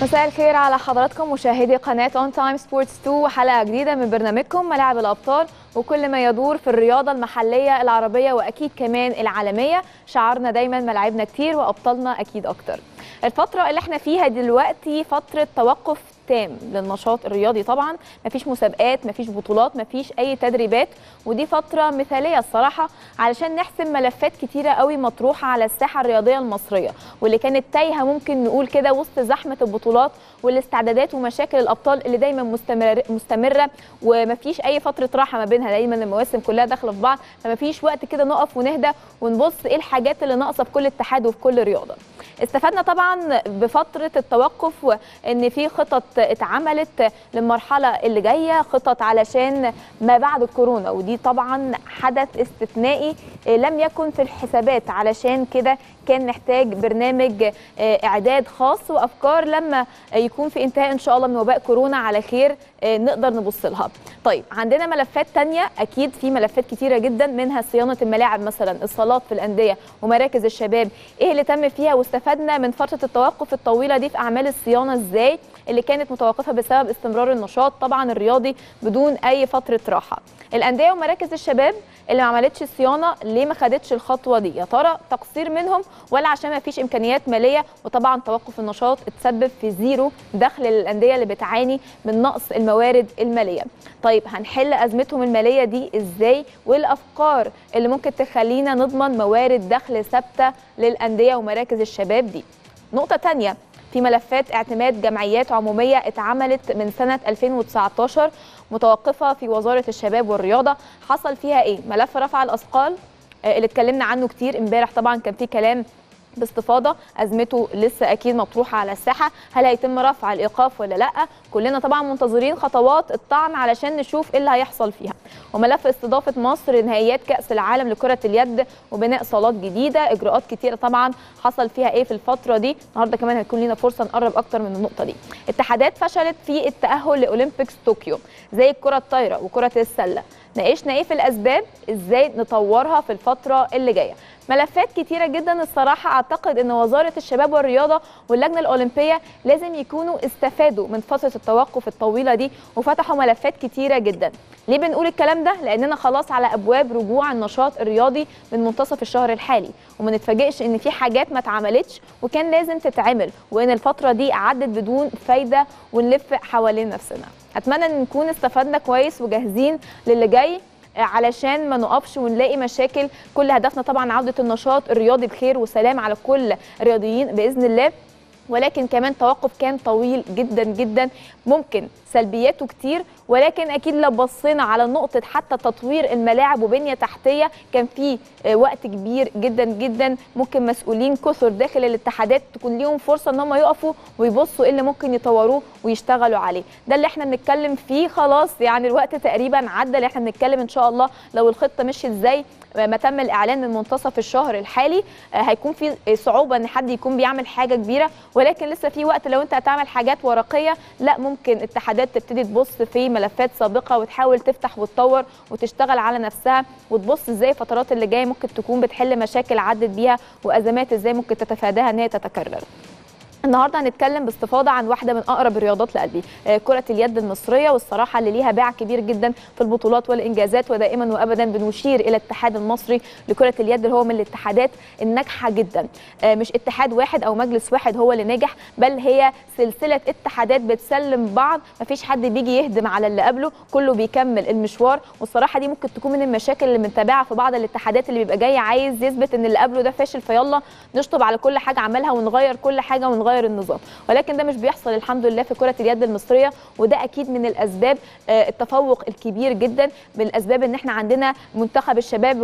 مساء الخير على حضراتكم مشاهدي قناة اون تايم سبورتس 2 وحلقة جديدة من برنامجكم ملاعب الأبطال وكل ما يدور في الرياضة المحلية العربية وأكيد كمان العالمية شعارنا دايما ملاعبنا كتير وأبطالنا أكيد أكتر الفترة اللي احنا فيها دلوقتي فترة توقف تام للنشاط الرياضي طبعا مفيش مسابقات مفيش بطولات مفيش اي تدريبات ودي فتره مثاليه الصراحه علشان نحسم ملفات كتيره قوي مطروحه على الساحه الرياضيه المصريه واللي كانت تايهه ممكن نقول كده وسط زحمه البطولات والاستعدادات ومشاكل الابطال اللي دايما مستمر مستمره ومفيش اي فتره راحه ما بينها دايما المواسم كلها داخله في بعض فمفيش وقت كده نقف ونهدى ونبص ايه الحاجات اللي ناقصه في كل اتحاد وفي كل رياضه استفدنا طبعا بفتره التوقف وان في خطط اتعملت للمرحله اللي جايه خطط علشان ما بعد الكورونا ودي طبعا حدث استثنائي لم يكن في الحسابات علشان كده كان محتاج برنامج اعداد خاص وافكار لما يكون في انتهاء ان شاء الله من وباء كورونا على خير نقدر نبص لها طيب عندنا ملفات تانية اكيد في ملفات كتيره جدا منها صيانه الملاعب مثلا الصالات في الانديه ومراكز الشباب ايه اللي تم فيها واستفدنا من فتره التوقف الطويله دي في اعمال الصيانه ازاي اللي كانت متوقفه بسبب استمرار النشاط طبعا الرياضي بدون اي فتره راحه الانديه ومراكز الشباب اللي ما عملتش صيانه ليه ما خدتش الخطوه دي يا ترى تقصير منهم ولا عشان ما فيش امكانيات ماليه وطبعا توقف النشاط اتسبب في زيرو دخل للانديه اللي بتعاني من نقص الموارد الماليه طيب هنحل ازمتهم الماليه دي ازاي والافكار اللي ممكن تخلينا نضمن موارد دخل ثابته للانديه ومراكز الشباب دي نقطه ثانيه في ملفات اعتماد جمعيات عموميه اتعملت من سنه 2019 متوقفه في وزاره الشباب والرياضه حصل فيها ايه ملف رفع الاثقال اللي اتكلمنا عنه كتير امبارح طبعا كان في كلام باستفاضه ازمته لسه اكيد مطروحه على الساحه هل هيتم رفع الايقاف ولا لا كلنا طبعا منتظرين خطوات الطعن علشان نشوف ايه اللي هيحصل فيها وملف استضافه مصر نهائيات كاس العالم لكره اليد وبناء صالات جديده اجراءات كتيره طبعا حصل فيها ايه في الفتره دي النهارده كمان هيكون لنا فرصه نقرب اكتر من النقطه دي اتحادات فشلت في التاهل لاولمبيكس طوكيو زي الكره الطايره وكره السله ناقشنا ايه في الاسباب ازاي نطورها في الفتره اللي جايه ملفات كتيرة جدا الصراحة أعتقد أن وزارة الشباب والرياضة واللجنة الأولمبية لازم يكونوا استفادوا من فترة التوقف الطويلة دي وفتحوا ملفات كتيرة جدا ليه بنقول الكلام ده؟ لأننا خلاص على أبواب رجوع النشاط الرياضي من منتصف الشهر الحالي وما نتفاجئش أن في حاجات ما اتعملتش وكان لازم تتعمل وأن الفترة دي عدت بدون فايدة ونلف حوالين نفسنا أتمنى أن نكون استفدنا كويس وجاهزين للي جاي علشان ما نقفش ونلاقي مشاكل كل هدفنا طبعا عوده النشاط الرياضي بخير وسلام على كل الرياضيين باذن الله ولكن كمان توقف كان طويل جدا جدا ممكن سلبياته كتير ولكن اكيد لو بصينا على نقطه حتى تطوير الملاعب وبنيه تحتيه كان في وقت كبير جدا جدا ممكن مسؤولين كثر داخل الاتحادات تكون ليهم فرصه ان هم يقفوا ويبصوا ايه اللي ممكن يطوروه ويشتغلوا عليه ده اللي احنا بنتكلم فيه خلاص يعني الوقت تقريبا عدى اللي احنا بنتكلم ان شاء الله لو الخطه مشيت ازاي ما تم الاعلان من منتصف الشهر الحالي هيكون في صعوبه ان حد يكون بيعمل حاجه كبيره ولكن لسه في وقت لو انت هتعمل حاجات ورقيه لا ممكن اتحادات تبتدي تبص في ملفات سابقه وتحاول تفتح وتطور وتشتغل على نفسها وتبص ازاي الفترات اللي جايه ممكن تكون بتحل مشاكل عدت بيها وازمات ازاي ممكن تتفاداها ان هي تتكرر النهارده هنتكلم باستفاضه عن واحده من اقرب الرياضات لقلبي كره اليد المصريه والصراحه اللي ليها باع كبير جدا في البطولات والانجازات ودائما وابدا بنشير الى الاتحاد المصري لكره اليد اللي هو من الاتحادات الناجحه جدا مش اتحاد واحد او مجلس واحد هو اللي ناجح بل هي سلسله اتحادات بتسلم بعض مفيش حد بيجي يهدم على اللي قبله كله بيكمل المشوار والصراحه دي ممكن تكون من المشاكل اللي بنتابعها في بعض الاتحادات اللي بيبقى جاي عايز يثبت ان اللي قبله ده فاشل فيلا نشطب على كل حاجه عملها ونغير كل حاجه ونغير يغير النظام ولكن ده مش بيحصل الحمد لله في كره اليد المصريه وده اكيد من الاسباب التفوق الكبير جدا من الاسباب ان احنا عندنا منتخب الشباب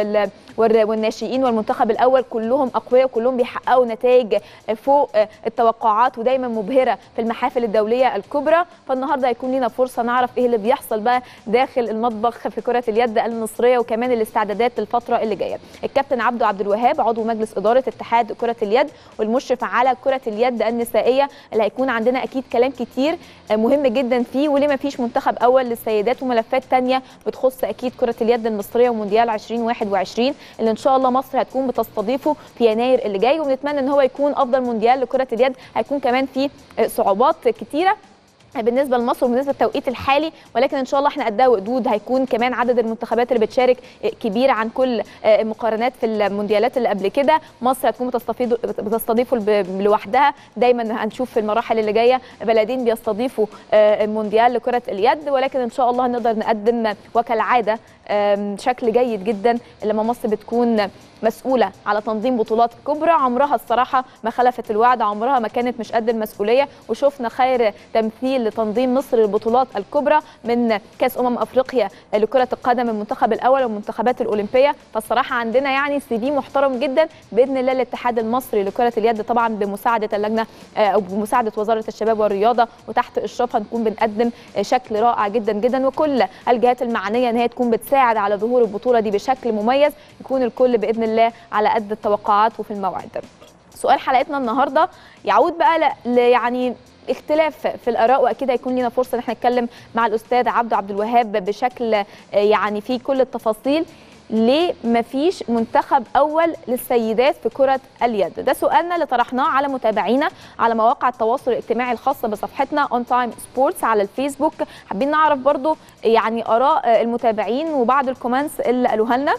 والناشئين والمنتخب الاول كلهم اقوياء وكلهم بيحققوا نتائج فوق التوقعات ودايما مبهره في المحافل الدوليه الكبرى فالنهارده هيكون لنا فرصه نعرف ايه اللي بيحصل بقى داخل المطبخ في كره اليد المصريه وكمان الاستعدادات للفتره اللي جايه الكابتن عبده عبد الوهاب عضو مجلس اداره اتحاد كره اليد والمشرف على كره اليد اليد النسائيه اللي هيكون عندنا اكيد كلام كتير مهم جدا فيه وليه ما فيش منتخب اول للسيدات وملفات تانية بتخص اكيد كره اليد المصريه ومونديال 2021 اللي ان شاء الله مصر هتكون بتستضيفه في يناير اللي جاي وبنتمنى ان هو يكون افضل مونديال لكره اليد هيكون كمان فيه صعوبات كتيره بالنسبه لمصر وبالنسبه للتوقيت الحالي ولكن ان شاء الله احنا قدها وقدود هيكون كمان عدد المنتخبات اللي بتشارك كبير عن كل المقارنات في المونديالات اللي قبل كده مصر هتكون بتستضيفه لوحدها دايما هنشوف في المراحل اللي جايه بلدين بيستضيفوا المونديال لكره اليد ولكن ان شاء الله هنقدر نقدم وكالعاده شكل جيد جدا لما مصر بتكون مسؤوله على تنظيم بطولات كبرى عمرها الصراحه ما خلفت الوعد عمرها ما كانت مش قد المسؤوليه وشفنا خير تمثيل لتنظيم مصر للبطولات الكبرى من كاس امم افريقيا لكره القدم المنتخب الاول والمنتخبات الاولمبيه فالصراحه عندنا يعني سي في محترم جدا باذن الله الاتحاد المصري لكره اليد طبعا بمساعده اللجنه او بمساعده وزاره الشباب والرياضه وتحت اشرافها نكون بنقدم شكل رائع جدا جدا وكل الجهات المعنيه ان هي تكون بتساعد على ظهور البطوله دي بشكل مميز يكون الكل باذن الله على قد التوقعات وفي الموعد سؤال حلقتنا النهارده يعود بقى ل يعني اختلاف في الاراء واكيد هيكون لنا فرصه ان احنا نتكلم مع الاستاذ عبد عبد الوهاب بشكل يعني في كل التفاصيل ليه مفيش منتخب اول للسيدات في كره اليد ده سؤالنا اللي طرحناه على متابعينا على مواقع التواصل الاجتماعي الخاصه بصفحتنا اون تايم سبورتس على الفيسبوك حابين نعرف برضو يعني اراء المتابعين وبعض الكومنتس اللي قالوها لنا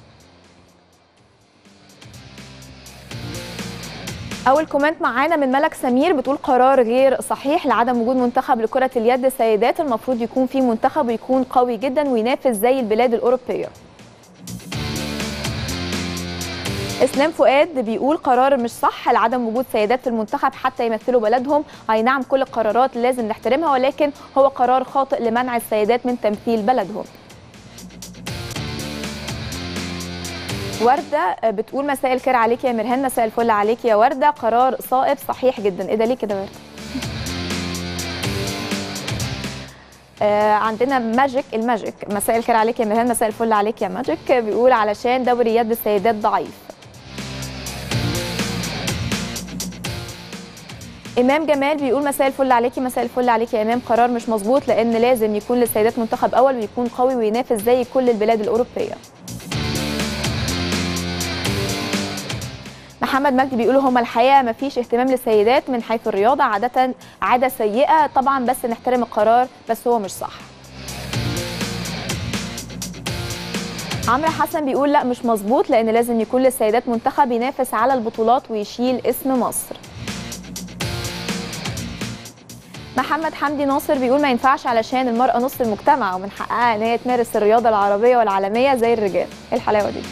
اول كومنت معانا من ملك سمير بتقول قرار غير صحيح لعدم وجود منتخب لكره اليد سيدات المفروض يكون في منتخب ويكون قوي جدا وينافس زي البلاد الاوروبيه اسلام فؤاد بيقول قرار مش صح لعدم وجود سيدات في المنتخب حتى يمثلوا بلدهم اي نعم كل القرارات لازم نحترمها ولكن هو قرار خاطئ لمنع السيدات من تمثيل بلدهم ورده بتقول مساء الخير عليك يا مرهان مساء الفل عليك يا ورده قرار صائب صحيح جدا ايه ده ليه كده ورده آه عندنا ماجيك الماجيك مساء الخير عليك يا مرهان مساء الفل عليك يا ماجيك بيقول علشان دوري يد السيدات ضعيف امام جمال بيقول مساء الفل عليكي مساء الفل عليكي يا امام قرار مش مظبوط لان لازم يكون للسيدات منتخب اول ويكون قوي وينافس زي كل البلاد الاوروبيه محمد مجدي بيقولوا هما الحقيقه ما فيش اهتمام للسيدات من حيث الرياضه عاده عاده سيئه طبعا بس نحترم القرار بس هو مش صح عمرو حسن بيقول لا مش مظبوط لان لازم يكون للسيدات منتخب ينافس على البطولات ويشيل اسم مصر محمد حمدي ناصر بيقول ما ينفعش علشان المرأة نص المجتمع ومن حقها ان هي تمارس الرياضة العربية والعالمية زي الرجال ايه الحلاوة دي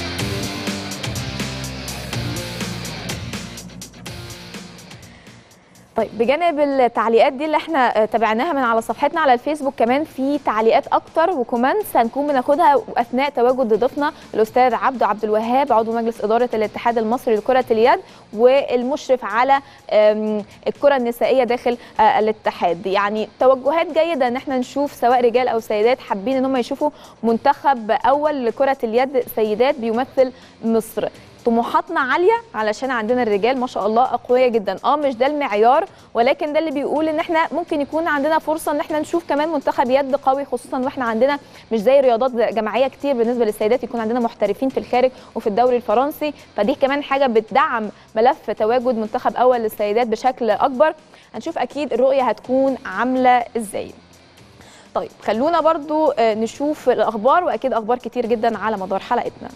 طيب بجانب التعليقات دي اللي احنا تابعناها من على صفحتنا على الفيسبوك كمان في تعليقات اكتر وكومنتس هنكون بناخدها اثناء تواجد ضيفنا الاستاذ عبده عبد الوهاب عضو مجلس اداره الاتحاد المصري لكره اليد والمشرف على الكره النسائيه داخل الاتحاد يعني توجهات جيده ان احنا نشوف سواء رجال او سيدات حابين ان هم يشوفوا منتخب اول لكره اليد سيدات بيمثل مصر طموحاتنا عاليه علشان عندنا الرجال ما شاء الله اقوياء جدا اه مش ده المعيار ولكن ده اللي بيقول ان احنا ممكن يكون عندنا فرصه ان احنا نشوف كمان منتخب يد قوي خصوصا واحنا عندنا مش زي رياضات جماعيه كتير بالنسبه للسيدات يكون عندنا محترفين في الخارج وفي الدوري الفرنسي فدي كمان حاجه بتدعم ملف تواجد منتخب اول للسيدات بشكل اكبر هنشوف اكيد الرؤيه هتكون عامله ازاي طيب خلونا برضو نشوف الاخبار واكيد اخبار كتير جدا على مدار حلقتنا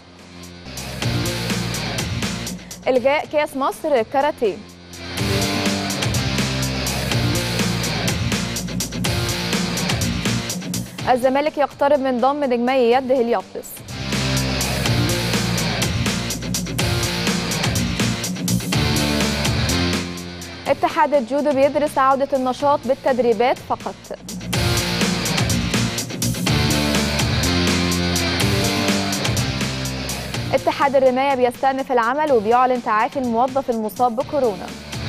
الغاء كاس مصر كاراتيه الزمالك يقترب من ضم نجمي يد هليوبلس اتحاد الجودو بيدرس عودة النشاط بالتدريبات فقط اتحاد الرماية بيستأنف العمل وبيعلن تعافي الموظف المصاب بكورونا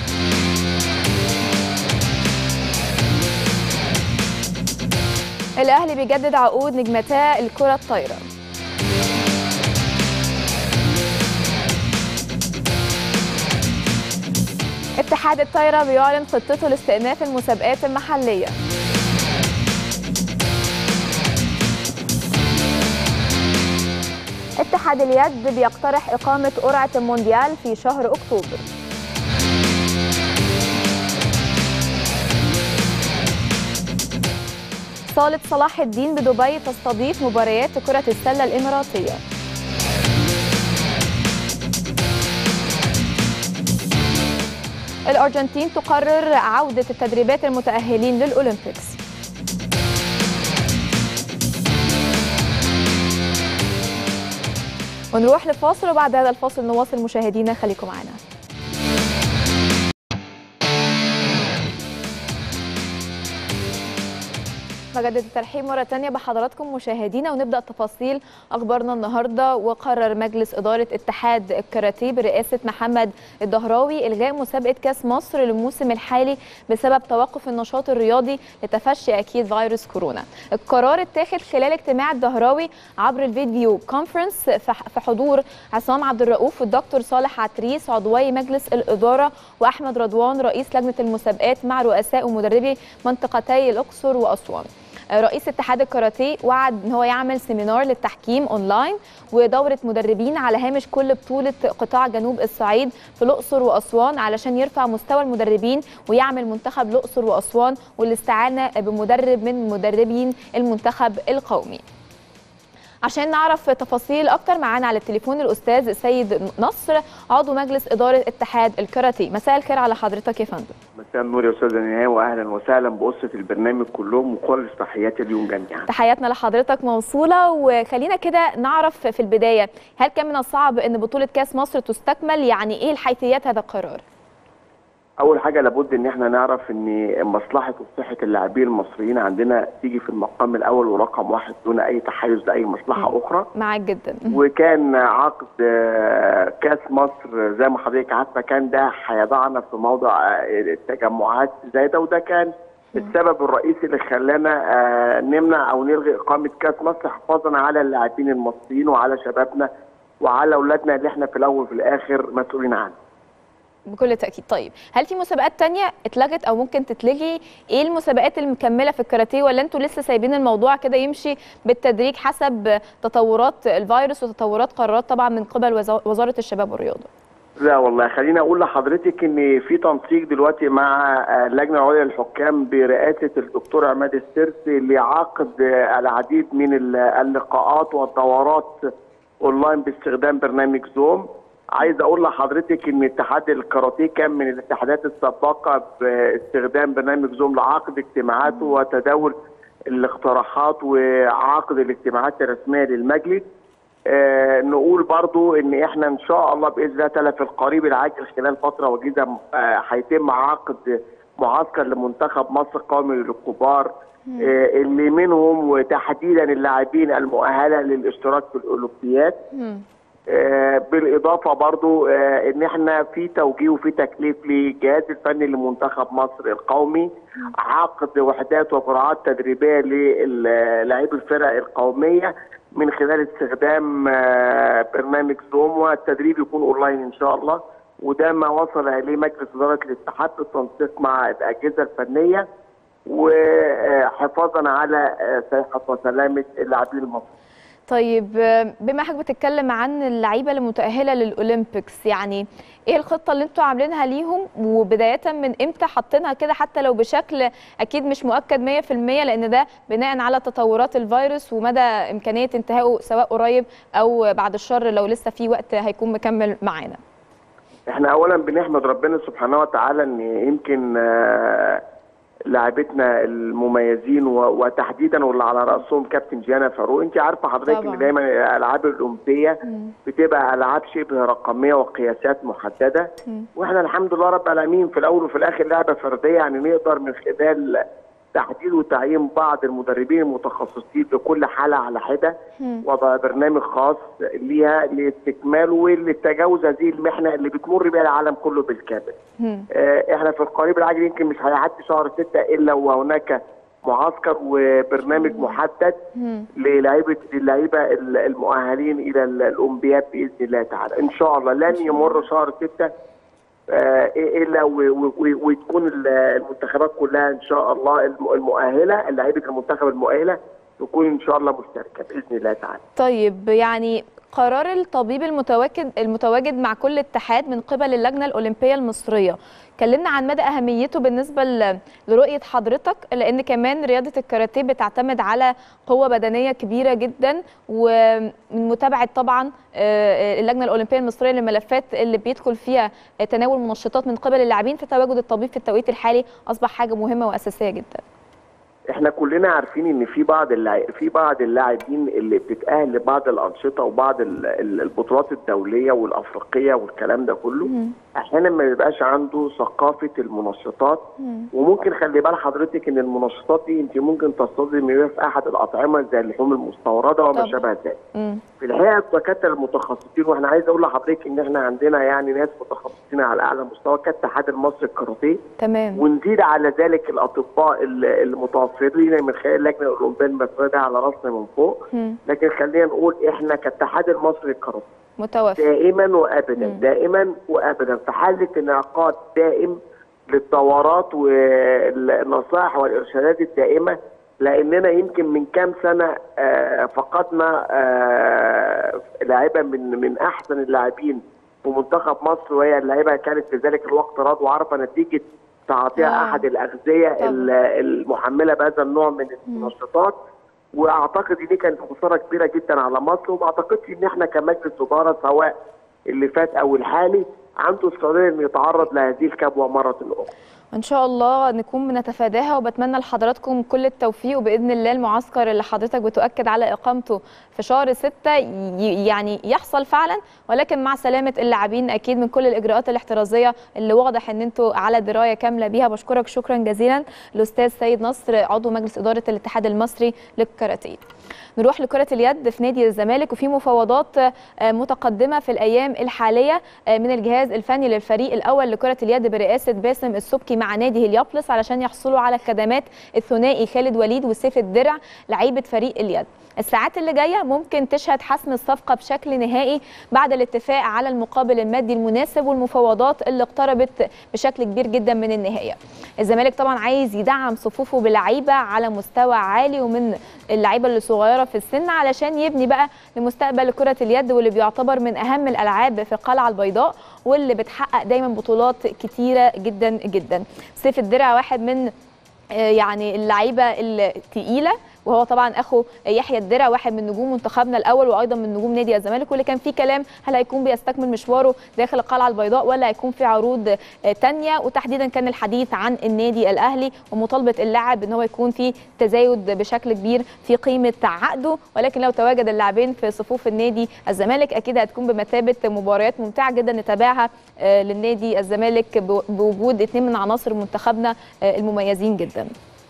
الأهلي بيجدد عقود نجمتا الكرة الطايرة اتحاد الطايرة بيعلن خطته لاستئناف المسابقات المحلية اتحاد اليد بيقترح إقامة قرعة المونديال في شهر أكتوبر صالة صلاح الدين بدبي تستضيف مباريات كرة السلة الإماراتية الأرجنتين تقرر عودة التدريبات المتأهلين للأولمبيكس ونروح لفاصل وبعد هذا الفاصل نواصل مشاهدينا خليكم معنا بجدد الترحيب مرة تانية بحضراتكم مشاهدينا ونبدأ تفاصيل أخبارنا النهاردة وقرر مجلس إدارة اتحاد الكاراتيه برئاسة محمد الدهراوي إلغاء مسابقة كأس مصر للموسم الحالي بسبب توقف النشاط الرياضي لتفشي أكيد فيروس كورونا القرار اتاخد خلال اجتماع الدهراوي عبر الفيديو كونفرنس في حضور عصام عبد الرؤوف والدكتور صالح عتريس عضوي مجلس الإدارة وأحمد رضوان رئيس لجنة المسابقات مع رؤساء ومدربي منطقتي الأقصر وأسوان رئيس اتحاد الكاراتيه وعد ان هو يعمل سيمينار للتحكيم اونلاين ودوره مدربين على هامش كل بطوله قطاع جنوب الصعيد في الاقصر واسوان علشان يرفع مستوى المدربين ويعمل منتخب الاقصر واسوان والاستعانه بمدرب من مدربين المنتخب القومي عشان نعرف تفاصيل اكتر معانا على التليفون الاستاذ سيد نصر عضو مجلس اداره اتحاد الكاراتيه مساء الخير على حضرتك يا فندم مساء النور يا استاذه نهايه واهلا وسهلا باسره البرنامج كلهم وكل تحياتي اليوم جميعا تحياتنا لحضرتك موصوله وخلينا كده نعرف في البدايه هل كان من الصعب ان بطوله كاس مصر تستكمل يعني ايه الحيثيات هذا القرار اول حاجه لابد ان احنا نعرف ان مصلحه وصحه اللاعبين المصريين عندنا تيجي في المقام الاول ورقم واحد دون اي تحيز لاي مصلحه اخرى معاك جدا وكان عقد كاس مصر زي ما حضرتك عارفه كان ده هيضعنا في موضع التجمعات زي ده وده كان السبب الرئيسي اللي خلانا نمنع او نلغي اقامه كاس مصر حفاظا على اللاعبين المصريين وعلى شبابنا وعلى اولادنا اللي احنا في الاول وفي الاخر مسؤولين عنهم بكل تاكيد طيب هل في مسابقات تانية اتلغت او ممكن تتلغي ايه المسابقات المكمله في الكاراتيه ولا انتوا لسه سايبين الموضوع كده يمشي بالتدريج حسب تطورات الفيروس وتطورات قرارات طبعا من قبل وزاره الشباب والرياضه لا والله خليني اقول لحضرتك ان في تنسيق دلوقتي مع اللجنه العليا للحكام برئاسه الدكتور عماد السرسي لعقد العديد من اللقاءات والدورات اونلاين باستخدام برنامج زوم عايز اقول لحضرتك ان اتحاد الكاراتيه كان من الاتحادات السابقه باستخدام برنامج زوم لعقد اجتماعاته وتداول الاقتراحات وعقد الاجتماعات الرسميه للمجلس آه نقول برضو ان احنا ان شاء الله باذن الله تعالى في القريب العاجل خلال فتره وجيزه هيتم آه عقد معسكر لمنتخب مصر قومي للكبار آه اللي منهم وتحديدا اللاعبين المؤهله للاشتراك في الاولمبياد آه بالاضافه برضو آه ان احنا في توجيه وفي تكليف للجهاز الفني لمنتخب مصر القومي عقد وحدات وقرعات تدريبيه للاعبي الفرق القوميه من خلال استخدام آه برنامج زوم والتدريب يكون اونلاين ان شاء الله وده ما وصل اليه مجلس اداره الاتحاد بالتنسيق مع الاجهزه الفنيه وحفاظا على صحه وسلامه اللاعبين المصريين. طيب بما حضرتك بتتكلم عن اللعيبه المتاهله للاولمبيكس يعني ايه الخطه اللي انتوا عاملينها ليهم وبدايه من امتى حاطينها كده حتى لو بشكل اكيد مش مؤكد 100% لان ده بناء على تطورات الفيروس ومدى امكانيه انتهائه سواء قريب او بعد الشر لو لسه في وقت هيكون مكمل معانا احنا اولا بنحمد ربنا سبحانه وتعالى ان يمكن آه لاعبتنا المميزين وتحديدا واللي على راسهم كابتن جيانا فاروق انت عارفه حضرتك ان دايما الالعاب الاولمبيه بتبقى العاب شبه رقميه وقياسات محدده مم. واحنا الحمد لله رب العالمين في الاول وفي الاخر لعبه فرديه يعني نقدر من خلال تحديد وتعيين بعض المدربين المتخصصين لكل حاله على حده وضع برنامج خاص ليها لاستكمال ولتجاوز هذه المحنه اللي بتمر بها العالم كله بالكامل. آه احنا في القريب العاجل يمكن مش هيعدي شهر ستة الا وهناك معسكر وبرنامج محدد للعيبه اللعيبه المؤهلين الى الاولمبياد باذن الله تعالى ان شاء الله لن يمر شهر ستة آه، الا و- و- و- وتكون ال- المنتخبات كلها ان شاء الله الم- المؤهله لعيبه المنتخب المؤهله تكون ان شاء الله مشتركه باذن الله تعالى. طيب يعني قرار الطبيب المتواجد المتواجد مع كل اتحاد من قبل اللجنه الاولمبيه المصريه كلمنا عن مدى اهميته بالنسبه ل- لرؤيه حضرتك لان كمان رياضه الكاراتيه بتعتمد على قوه بدنيه كبيره جدا ومن متابعه طبعا آه، اللجنه الاولمبيه المصريه للملفات اللي بيدخل فيها تناول منشطات من قبل اللاعبين فتواجد الطبيب في التوقيت الحالي اصبح حاجه مهمه واساسيه جدا احنا كلنا عارفين ان في بعض اللاعب في بعض اللاعبين اللي بتتاهل لبعض الانشطه وبعض ال- ال- البطولات الدوليه والافريقيه والكلام ده كله احيانا ما بيبقاش عنده ثقافه المنشطات وممكن خلي بال حضرتك ان المنشطات دي انت ممكن تصطدمي بيها في احد الاطعمه زي اللحوم المستورده وما طبعا. شابه ذلك. مم. في الحقيقه الدكاتره المتخصصين واحنا عايز اقول لحضرتك ان احنا عندنا يعني ناس متخصصين على اعلى مستوى كاتحاد المصري الكاراتيه تمام ونزيد على ذلك الاطباء ال- المتوفرين من خلال اللجنه الاولمبيه المصريه ده على راسنا من فوق مم. لكن خلينا نقول احنا كاتحاد المصري للكاراتيه متوفر دائما وابدا مم. دائما وابدا في حاله انعقاد دائم للدورات والنصائح والارشادات الدائمه لاننا يمكن من كام سنه آه، فقدنا آه، لاعبه من من احسن اللاعبين في منتخب مصر وهي اللاعبه كانت في ذلك الوقت رضوى عرفه نتيجه تعاطيها آه. احد الاغذيه طبعا. ال- المحمله بهذا النوع من المنشطات واعتقد ان دي كانت خساره كبيره جدا على مصر وما اعتقدش ان احنا كمجلس اداره سواء اللي فات او الحالي عنده استعداد انه يتعرض لهذه الكبوه مره اخرى. ان شاء الله نكون بنتفاداها وبتمنى لحضراتكم كل التوفيق وباذن الله المعسكر اللي حضرتك بتؤكد على اقامته في شهر ستة ي- يعني يحصل فعلا ولكن مع سلامه اللاعبين اكيد من كل الاجراءات الاحترازيه اللي واضح ان انتوا على درايه كامله بيها بشكرك شكرا جزيلا الاستاذ سيد نصر عضو مجلس اداره الاتحاد المصري للكاراتيه نروح لكرة اليد في نادي الزمالك وفي مفاوضات آه، متقدمة في الأيام الحالية آه، من الجهاز الفني للفريق الأول لكرة اليد برئاسة باسم السبكي مع نادي هليوبلس علشان يحصلوا على خدمات الثنائي خالد وليد وسيف الدرع لعيبة فريق اليد الساعات اللي جايه ممكن تشهد حسم الصفقه بشكل نهائي بعد الاتفاق على المقابل المادي المناسب والمفاوضات اللي اقتربت بشكل كبير جدا من النهايه. الزمالك طبعا عايز يدعم صفوفه بلعيبه على مستوى عالي ومن اللعيبه اللي صغيره في السن علشان يبني بقى لمستقبل كره اليد واللي بيعتبر من اهم الالعاب في القلعه البيضاء واللي بتحقق دايما بطولات كتيره جدا جدا. سيف الدرع واحد من آه، يعني اللعيبه الثقيله وهو طبعا اخو يحيى الدرع واحد من نجوم منتخبنا الاول وايضا من نجوم نادي الزمالك واللي كان في كلام هل هيكون بيستكمل مشواره داخل القلعه البيضاء ولا هيكون في عروض آه، تانية وتحديدا كان الحديث عن النادي الاهلي ومطالبه اللاعب ان هو يكون في تزايد بشكل كبير في قيمه عقده ولكن لو تواجد اللاعبين في صفوف النادي الزمالك اكيد هتكون بمثابه مباريات ممتعه جدا نتابعها آه، للنادي الزمالك ب- بوجود اثنين من عناصر منتخبنا آه، المميزين جدا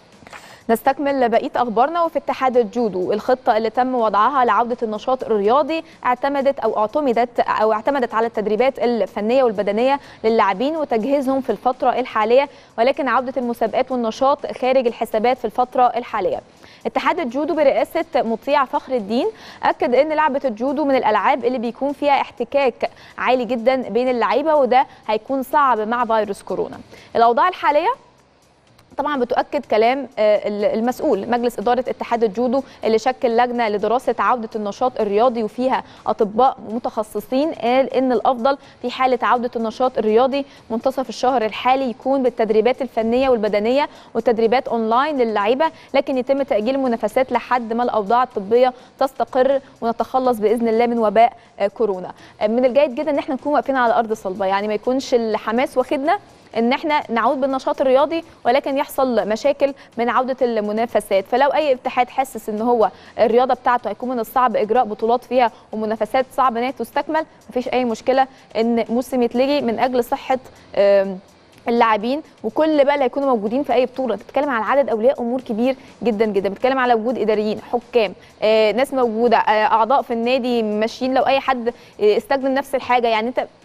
نستكمل بقيه اخبارنا وفي اتحاد الجودو الخطه اللي تم وضعها لعوده النشاط الرياضي اعتمدت او اعتمدت او اعتمدت على التدريبات الفنيه والبدنيه للاعبين وتجهيزهم في الفتره الحاليه ولكن عوده المسابقات والنشاط خارج الحسابات في الفتره الحاليه اتحاد الجودو برئاسه مطيع فخر الدين اكد ان لعبه الجودو من الالعاب اللي بيكون فيها احتكاك عالي جدا بين اللعيبه وده هيكون صعب مع فيروس كورونا الاوضاع الحاليه طبعا بتؤكد كلام آه، المسؤول مجلس اداره اتحاد الجودو اللي شكل لجنه لدراسه عوده النشاط الرياضي وفيها اطباء متخصصين قال ان الافضل في حاله عوده النشاط الرياضي منتصف الشهر الحالي يكون بالتدريبات الفنيه والبدنيه وتدريبات اونلاين للعيبه لكن يتم تاجيل المنافسات لحد ما الاوضاع الطبيه تستقر ونتخلص باذن الله من وباء آه، كورونا آه، من الجيد جدا ان احنا نكون واقفين على ارض صلبه يعني ما يكونش الحماس واخدنا ان احنا نعود بالنشاط الرياضي ولكن يحصل مشاكل من عوده المنافسات فلو اي اتحاد حاسس ان هو الرياضه بتاعته هيكون من الصعب اجراء بطولات فيها ومنافسات صعب ان هي تستكمل مفيش اي مشكله ان موسم يتلغي من اجل صحه آم، اللاعبين وكل بقى اللي هيكونوا موجودين في اي بطوله انت بتتكلم على عدد اولياء امور كبير جدا جدا بتتكلم على وجود اداريين حكام آه، ناس موجوده آه، اعضاء في النادي ماشيين لو اي حد آه، استخدم نفس الحاجه يعني انت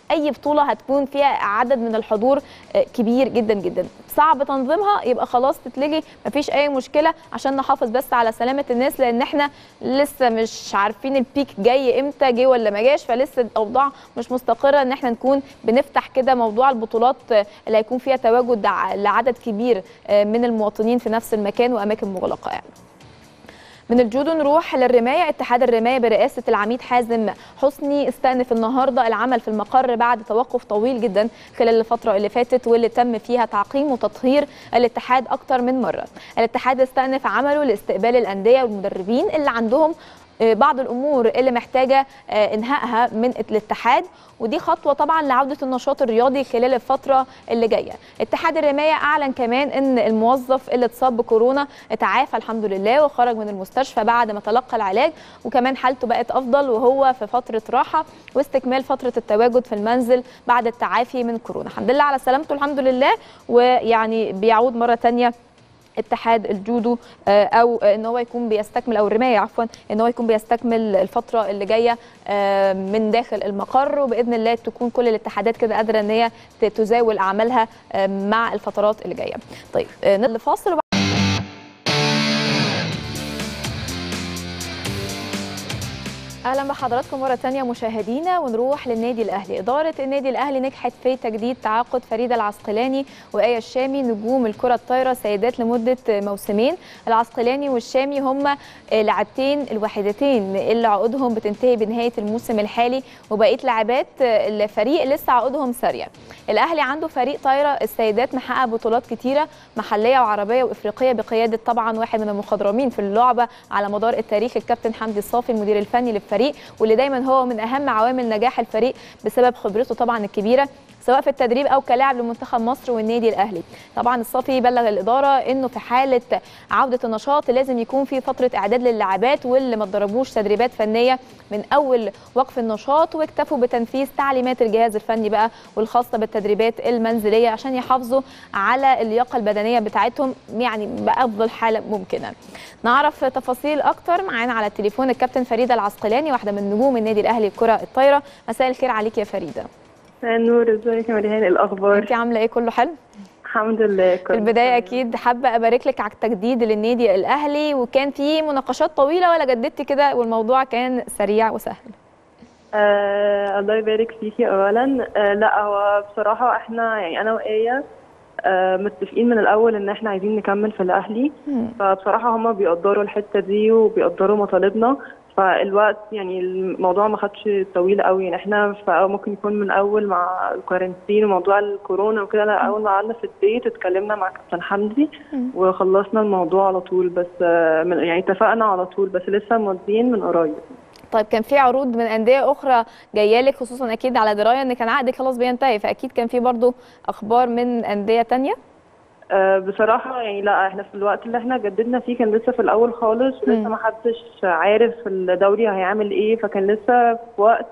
اي بطوله هتكون فيها عدد من الحضور آه، كبير جدا جدا صعب تنظيمها يبقى خلاص تتلغي مفيش اي مشكله عشان نحافظ بس على سلامه الناس لان احنا لسه مش عارفين البيك جاي امتى جه ولا ما جاش فلسه الاوضاع مش مستقره ان احنا نكون بنفتح كده موضوع البطولات آه، اللي هيكون فيها تواجد ع- لعدد كبير آه، من المواطنين في نفس المكان واماكن مغلقه يعني. من الجودو نروح للرماية اتحاد الرماية برئاسة العميد حازم حسني استأنف النهاردة العمل في المقر بعد توقف طويل جدا خلال الفترة اللي فاتت واللي تم فيها تعقيم وتطهير الاتحاد أكتر من مرة الاتحاد استأنف عمله لاستقبال الأندية والمدربين اللي عندهم آه، بعض الامور اللي محتاجه آه، انهائها من الاتحاد ودي خطوه طبعا لعوده النشاط الرياضي خلال الفتره اللي جايه اتحاد الرمايه اعلن كمان ان الموظف اللي اتصاب بكورونا اتعافى الحمد لله وخرج من المستشفى بعد ما تلقى العلاج وكمان حالته بقت افضل وهو في فتره راحه واستكمال فتره التواجد في المنزل بعد التعافي من كورونا الحمد لله على سلامته الحمد لله ويعني بيعود مره تانية اتحاد الجودو آه، او ان هو يكون بيستكمل او الرمايه عفوا ان هو يكون بيستكمل الفتره اللي جايه آه، من داخل المقر وباذن الله تكون كل الاتحادات كده قادره ان هي ت- تزاول اعمالها آه، مع الفترات اللي جايه. طيب آه، نطلع لفاصل وبعد- اهلا بحضراتكم مره تانية مشاهدينا ونروح للنادي الاهلي اداره النادي الاهلي نجحت في تجديد تعاقد فريده العسقلاني وايه الشامي نجوم الكره الطايره سيدات لمده موسمين العسقلاني والشامي هم لاعبتين الوحيدتين اللي عقودهم بتنتهي بنهايه الموسم الحالي وبقيه لاعبات الفريق لسه عقودهم ساريه الاهلي عنده فريق طايره السيدات محقق بطولات كتيره محليه وعربيه وافريقيه بقياده طبعا واحد من المخضرمين في اللعبه على مدار التاريخ الكابتن حمدي الصافي المدير الفني للفريق واللي دايما هو من اهم عوامل نجاح الفريق بسبب خبرته طبعا الكبيره سواء في التدريب او كلاعب لمنتخب مصر والنادي الاهلي طبعا الصافي بلغ الاداره انه في حاله عوده النشاط لازم يكون في فتره اعداد للاعبات واللي ما اتدربوش تدريبات فنيه من اول وقف النشاط واكتفوا بتنفيذ تعليمات الجهاز الفني بقى والخاصه بالتدريبات المنزليه عشان يحافظوا على اللياقه البدنيه بتاعتهم يعني بافضل حاله ممكنه نعرف تفاصيل اكتر معانا على التليفون الكابتن فريده العسقلاني واحده من نجوم النادي الاهلي الكره الطايره مساء الخير عليك يا فريده مساء النور ازيك يا مريهان الاخبار انت عامله ايه كله حلو الحمد لله في البدايه اكيد حابه ابارك لك على التجديد للنادي الاهلي وكان في مناقشات طويله ولا جددتي كده والموضوع كان سريع وسهل آه الله يبارك فيكي اولا آه لا هو بصراحه احنا يعني انا وايه آه متفقين من الاول ان احنا عايزين نكمل في الاهلي فبصراحه هما بيقدروا الحته دي وبيقدروا مطالبنا فالوقت يعني الموضوع ما خدش طويل قوي يعني احنا ممكن يكون من اول مع الكورنتين وموضوع الكورونا وكده لا اول ما قعدنا في البيت اتكلمنا مع كابتن حمدي وخلصنا الموضوع على طول بس آه من يعني اتفقنا على طول بس لسه ماضيين من قريب طيب كان في عروض من انديه اخرى جايه لك خصوصا اكيد على درايه ان كان عقدك خلاص بينتهي فاكيد كان في برضو اخبار من انديه تانية أه بصراحة يعني لا احنا في الوقت اللي احنا جددنا فيه كان لسه في الأول خالص لسه ما حدش عارف الدوري هيعمل ايه فكان لسه في وقت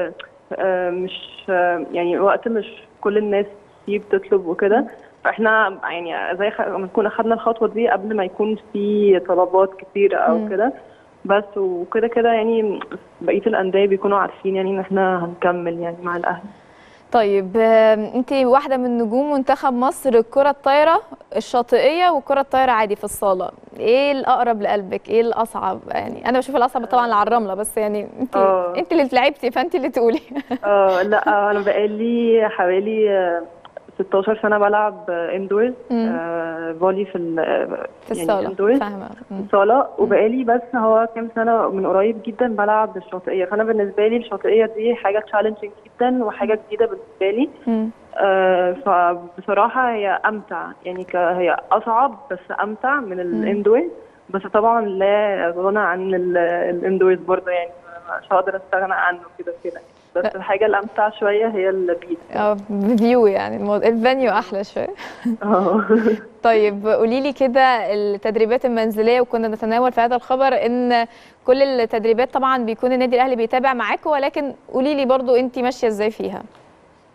أه مش أه يعني وقت مش كل الناس فيه بتطلب وكده فاحنا يعني زي ما نكون اخدنا الخطوة دي قبل ما يكون في طلبات كتير او كده بس وكده كده يعني بقية الأندية بيكونوا عارفين يعني ان احنا هنكمل يعني مع الأهلي طيب انت واحده من نجوم منتخب مصر الكره الطايره الشاطئيه والكره الطايره عادي في الصاله ايه الاقرب لقلبك ايه الاصعب يعني انا بشوف الاصعب طبعا على الرمله بس يعني انت أوه. انت اللي لعبتي فانت اللي تقولي اه لا انا بقالي حوالي 16 سنه بلعب اندورز آه فولي في في الصاله يعني اندورز في الصاله وبقالي بس هو كام سنه من قريب جدا بلعب الشاطئيه فانا بالنسبه لي الشاطئيه دي حاجه تشالنجينج جدا وحاجه جديده بالنسبه لي آه فبصراحه هي امتع يعني هي اصعب بس امتع من الاندورز بس طبعا لا غنى عن الاندورز برضه يعني مش هقدر استغنى عنه كده كده بس الحاجه الامتع شويه هي البيت اه فيو يعني الموضوع الفانيو احلى شويه اه طيب قولي لي كده التدريبات المنزليه وكنا نتناول في هذا الخبر ان كل التدريبات طبعا بيكون النادي الاهلي بيتابع معاكم ولكن قولي لي برضو انت ماشيه ازاي فيها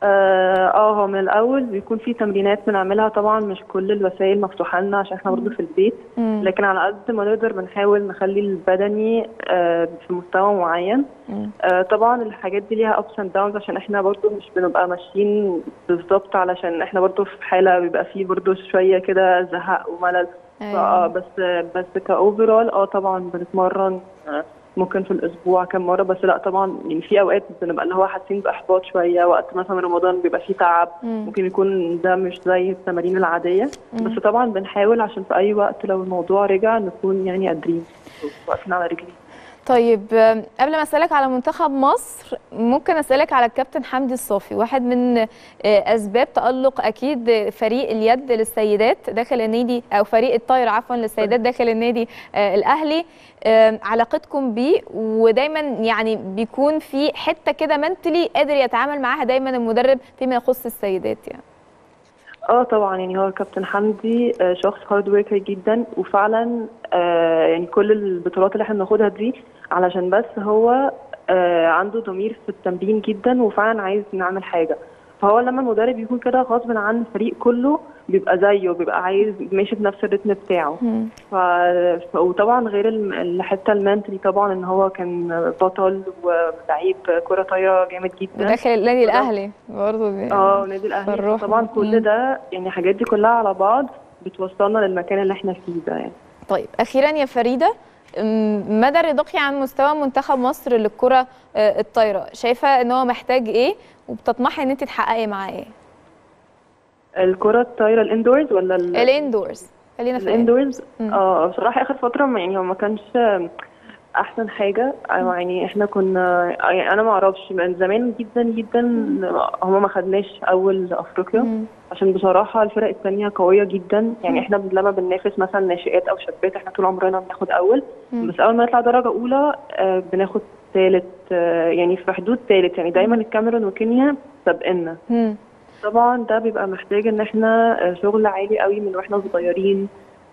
اه آه، هو من الاول بيكون في تمرينات بنعملها طبعا مش كل الوسائل مفتوحه لنا عشان احنا برضه في البيت مم. لكن على قد ما نقدر بنحاول نخلي البدني آه، في مستوى معين مم. آه، طبعا الحاجات دي ليها ups and downs عشان احنا برضو مش بنبقى ماشيين بالظبط علشان احنا برضو في حالة بيبقى فيه برضو شوية كده زهق وملل أيوة. فاه بس بس كاوفرول اه طبعا بنتمرن آه، ممكن في الاسبوع كم مره بس لا طبعا يعني في اوقات بنبقى اللي هو حاسين باحباط شويه وقت مثلا رمضان بيبقى فيه تعب مم. ممكن يكون ده مش زي التمارين العاديه بس طبعا بنحاول عشان في اي وقت لو الموضوع رجع نكون يعني قادرين واقفين على رجلين طيب آم، قبل ما اسالك على منتخب مصر ممكن اسالك على الكابتن حمدي الصافي واحد من آه، اسباب تالق اكيد فريق اليد للسيدات داخل النادي او فريق الطايره عفوا للسيدات داخل النادي آه، الاهلي آم، علاقتكم بيه ودايما يعني بيكون في حته كده منتلي قادر يتعامل معاها دايما المدرب فيما يخص السيدات يعني اه طبعا يعني هو كابتن حمدي آه، شخص هارد وركر جدا وفعلا آه، يعني كل البطولات اللي احنا بناخدها دي علشان بس هو آه، عنده ضمير في التمرين جدا وفعلا عايز نعمل حاجه فهو لما المدرب يكون كده غصب عن الفريق كله بيبقى زيه بيبقى عايز ماشي بنفس الريتم بتاعه مم. ف... ف... وطبعا غير الم- الحته المنتلي طبعا ان هو كان بطل ولعيب كره طايره جامد جدا وداخل النادي الاهلي برضه دي- اه نادي الاهلي فالروح طبعا مم. كل ده يعني الحاجات دي كلها على بعض بتوصلنا للمكان اللي احنا فيه ده يعني طيب اخيرا يا فريده أم، مدى رضاكي عن مستوى منتخب مصر للكره آه، الطايره شايفه ان هو محتاج ايه وبتطمحي ان انت تحققي معاه ايه الكره الطايره الاندورز ولا ال- الاندورز خلينا في الاندورز مم. اه بصراحه اخر فتره ما- يعني هو ما كانش احسن حاجه أو يعني احنا كنا يعني انا ما اعرفش من زمان جدا جدا هما ما خدناش اول افريقيا مم. عشان بصراحه الفرق التانية قويه جدا يعني احنا لما بننافس مثلا ناشئات او شابات احنا طول عمرنا بناخد اول مم. بس اول ما نطلع درجه اولى آه، بناخد ثالث يعني في حدود ثالث يعني دايما الكاميرون وكينيا سابقنا مم. طبعا ده بيبقى محتاج ان احنا آه، شغل عالي قوي من واحنا صغيرين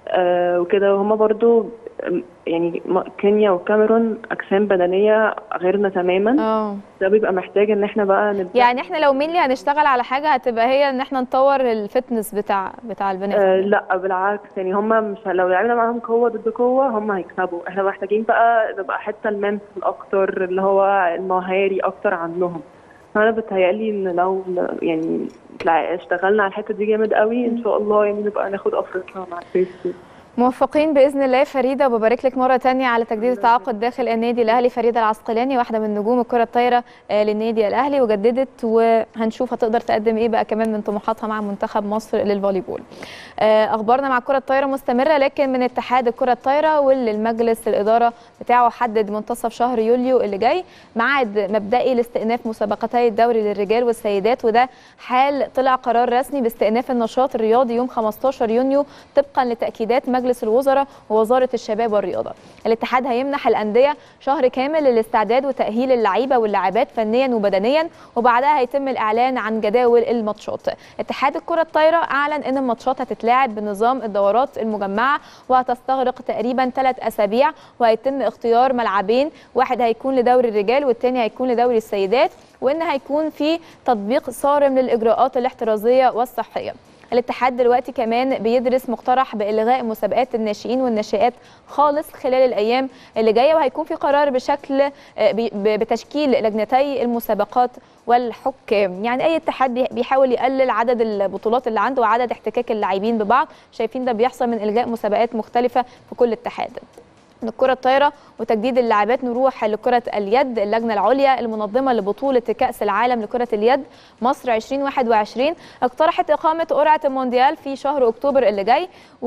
آه، وكده وهما برضو آم، يعني م- كينيا والكاميرون اجسام بدنيه غيرنا تماما اه ده بيبقى محتاج ان احنا بقى نبدا يعني احنا لو مين اللي هنشتغل على حاجه هتبقى هي ان احنا نطور الفتنس بتاع بتاع البنات آه لا بالعكس يعني هم مش لو لعبنا معاهم قوه ضد قوه هم هيكسبوا احنا محتاجين بقى نبقى حته المنتل اكتر اللي هو المهاري اكتر عنهم فانا بتهيألي ان لو يعني لا- اشتغلنا على الحته دي جامد قوي ان شاء الله يعني نبقى ناخد افريقيا مع الفيس موفقين باذن الله يا فريده وببارك لك مره تانية على تجديد التعاقد داخل النادي الاهلي فريده العسقلاني واحده من نجوم الكره الطايره آه، للنادي الاهلي وجددت وهنشوف هتقدر تقدم ايه بقى كمان من طموحاتها مع منتخب مصر للفولي بول آه، اخبارنا مع الكره الطايره مستمره لكن من اتحاد الكره الطايره واللي المجلس الاداره بتاعه حدد منتصف شهر يوليو اللي جاي ميعاد مبدئي لاستئناف مسابقتي الدوري للرجال والسيدات وده حال طلع قرار رسمي باستئناف النشاط الرياضي يوم 15 يونيو طبقا لتاكيدات مجلس الوزراء ووزاره الشباب والرياضه. الاتحاد هيمنح الانديه شهر كامل للاستعداد وتاهيل اللعيبه واللاعبات فنيا وبدنيا وبعدها هيتم الاعلان عن جداول الماتشات. اتحاد الكره الطايره اعلن ان الماتشات هتتلعب بنظام الدورات المجمعه وهتستغرق تقريبا ثلاث اسابيع وهيتم اختيار ملعبين واحد هيكون لدوري الرجال والتاني هيكون لدوري السيدات وان هيكون في تطبيق صارم للاجراءات الاحترازيه والصحيه. الاتحاد دلوقتي كمان بيدرس مقترح بالغاء مسابقات الناشئين والناشئات خالص خلال الايام اللي جايه وهيكون في قرار بشكل آه، بي- ب- بتشكيل لجنتي المسابقات والحكام يعني اي اتحاد بي- بيحاول يقلل عدد البطولات اللي عنده وعدد احتكاك اللاعبين ببعض شايفين ده بيحصل من الغاء مسابقات مختلفه في كل اتحاد من الكرة الطايرة وتجديد اللاعبات نروح لكرة اليد اللجنة العليا المنظمة لبطولة كأس العالم لكرة اليد مصر 2021 اقترحت إقامة قرعة المونديال في شهر أكتوبر اللي جاي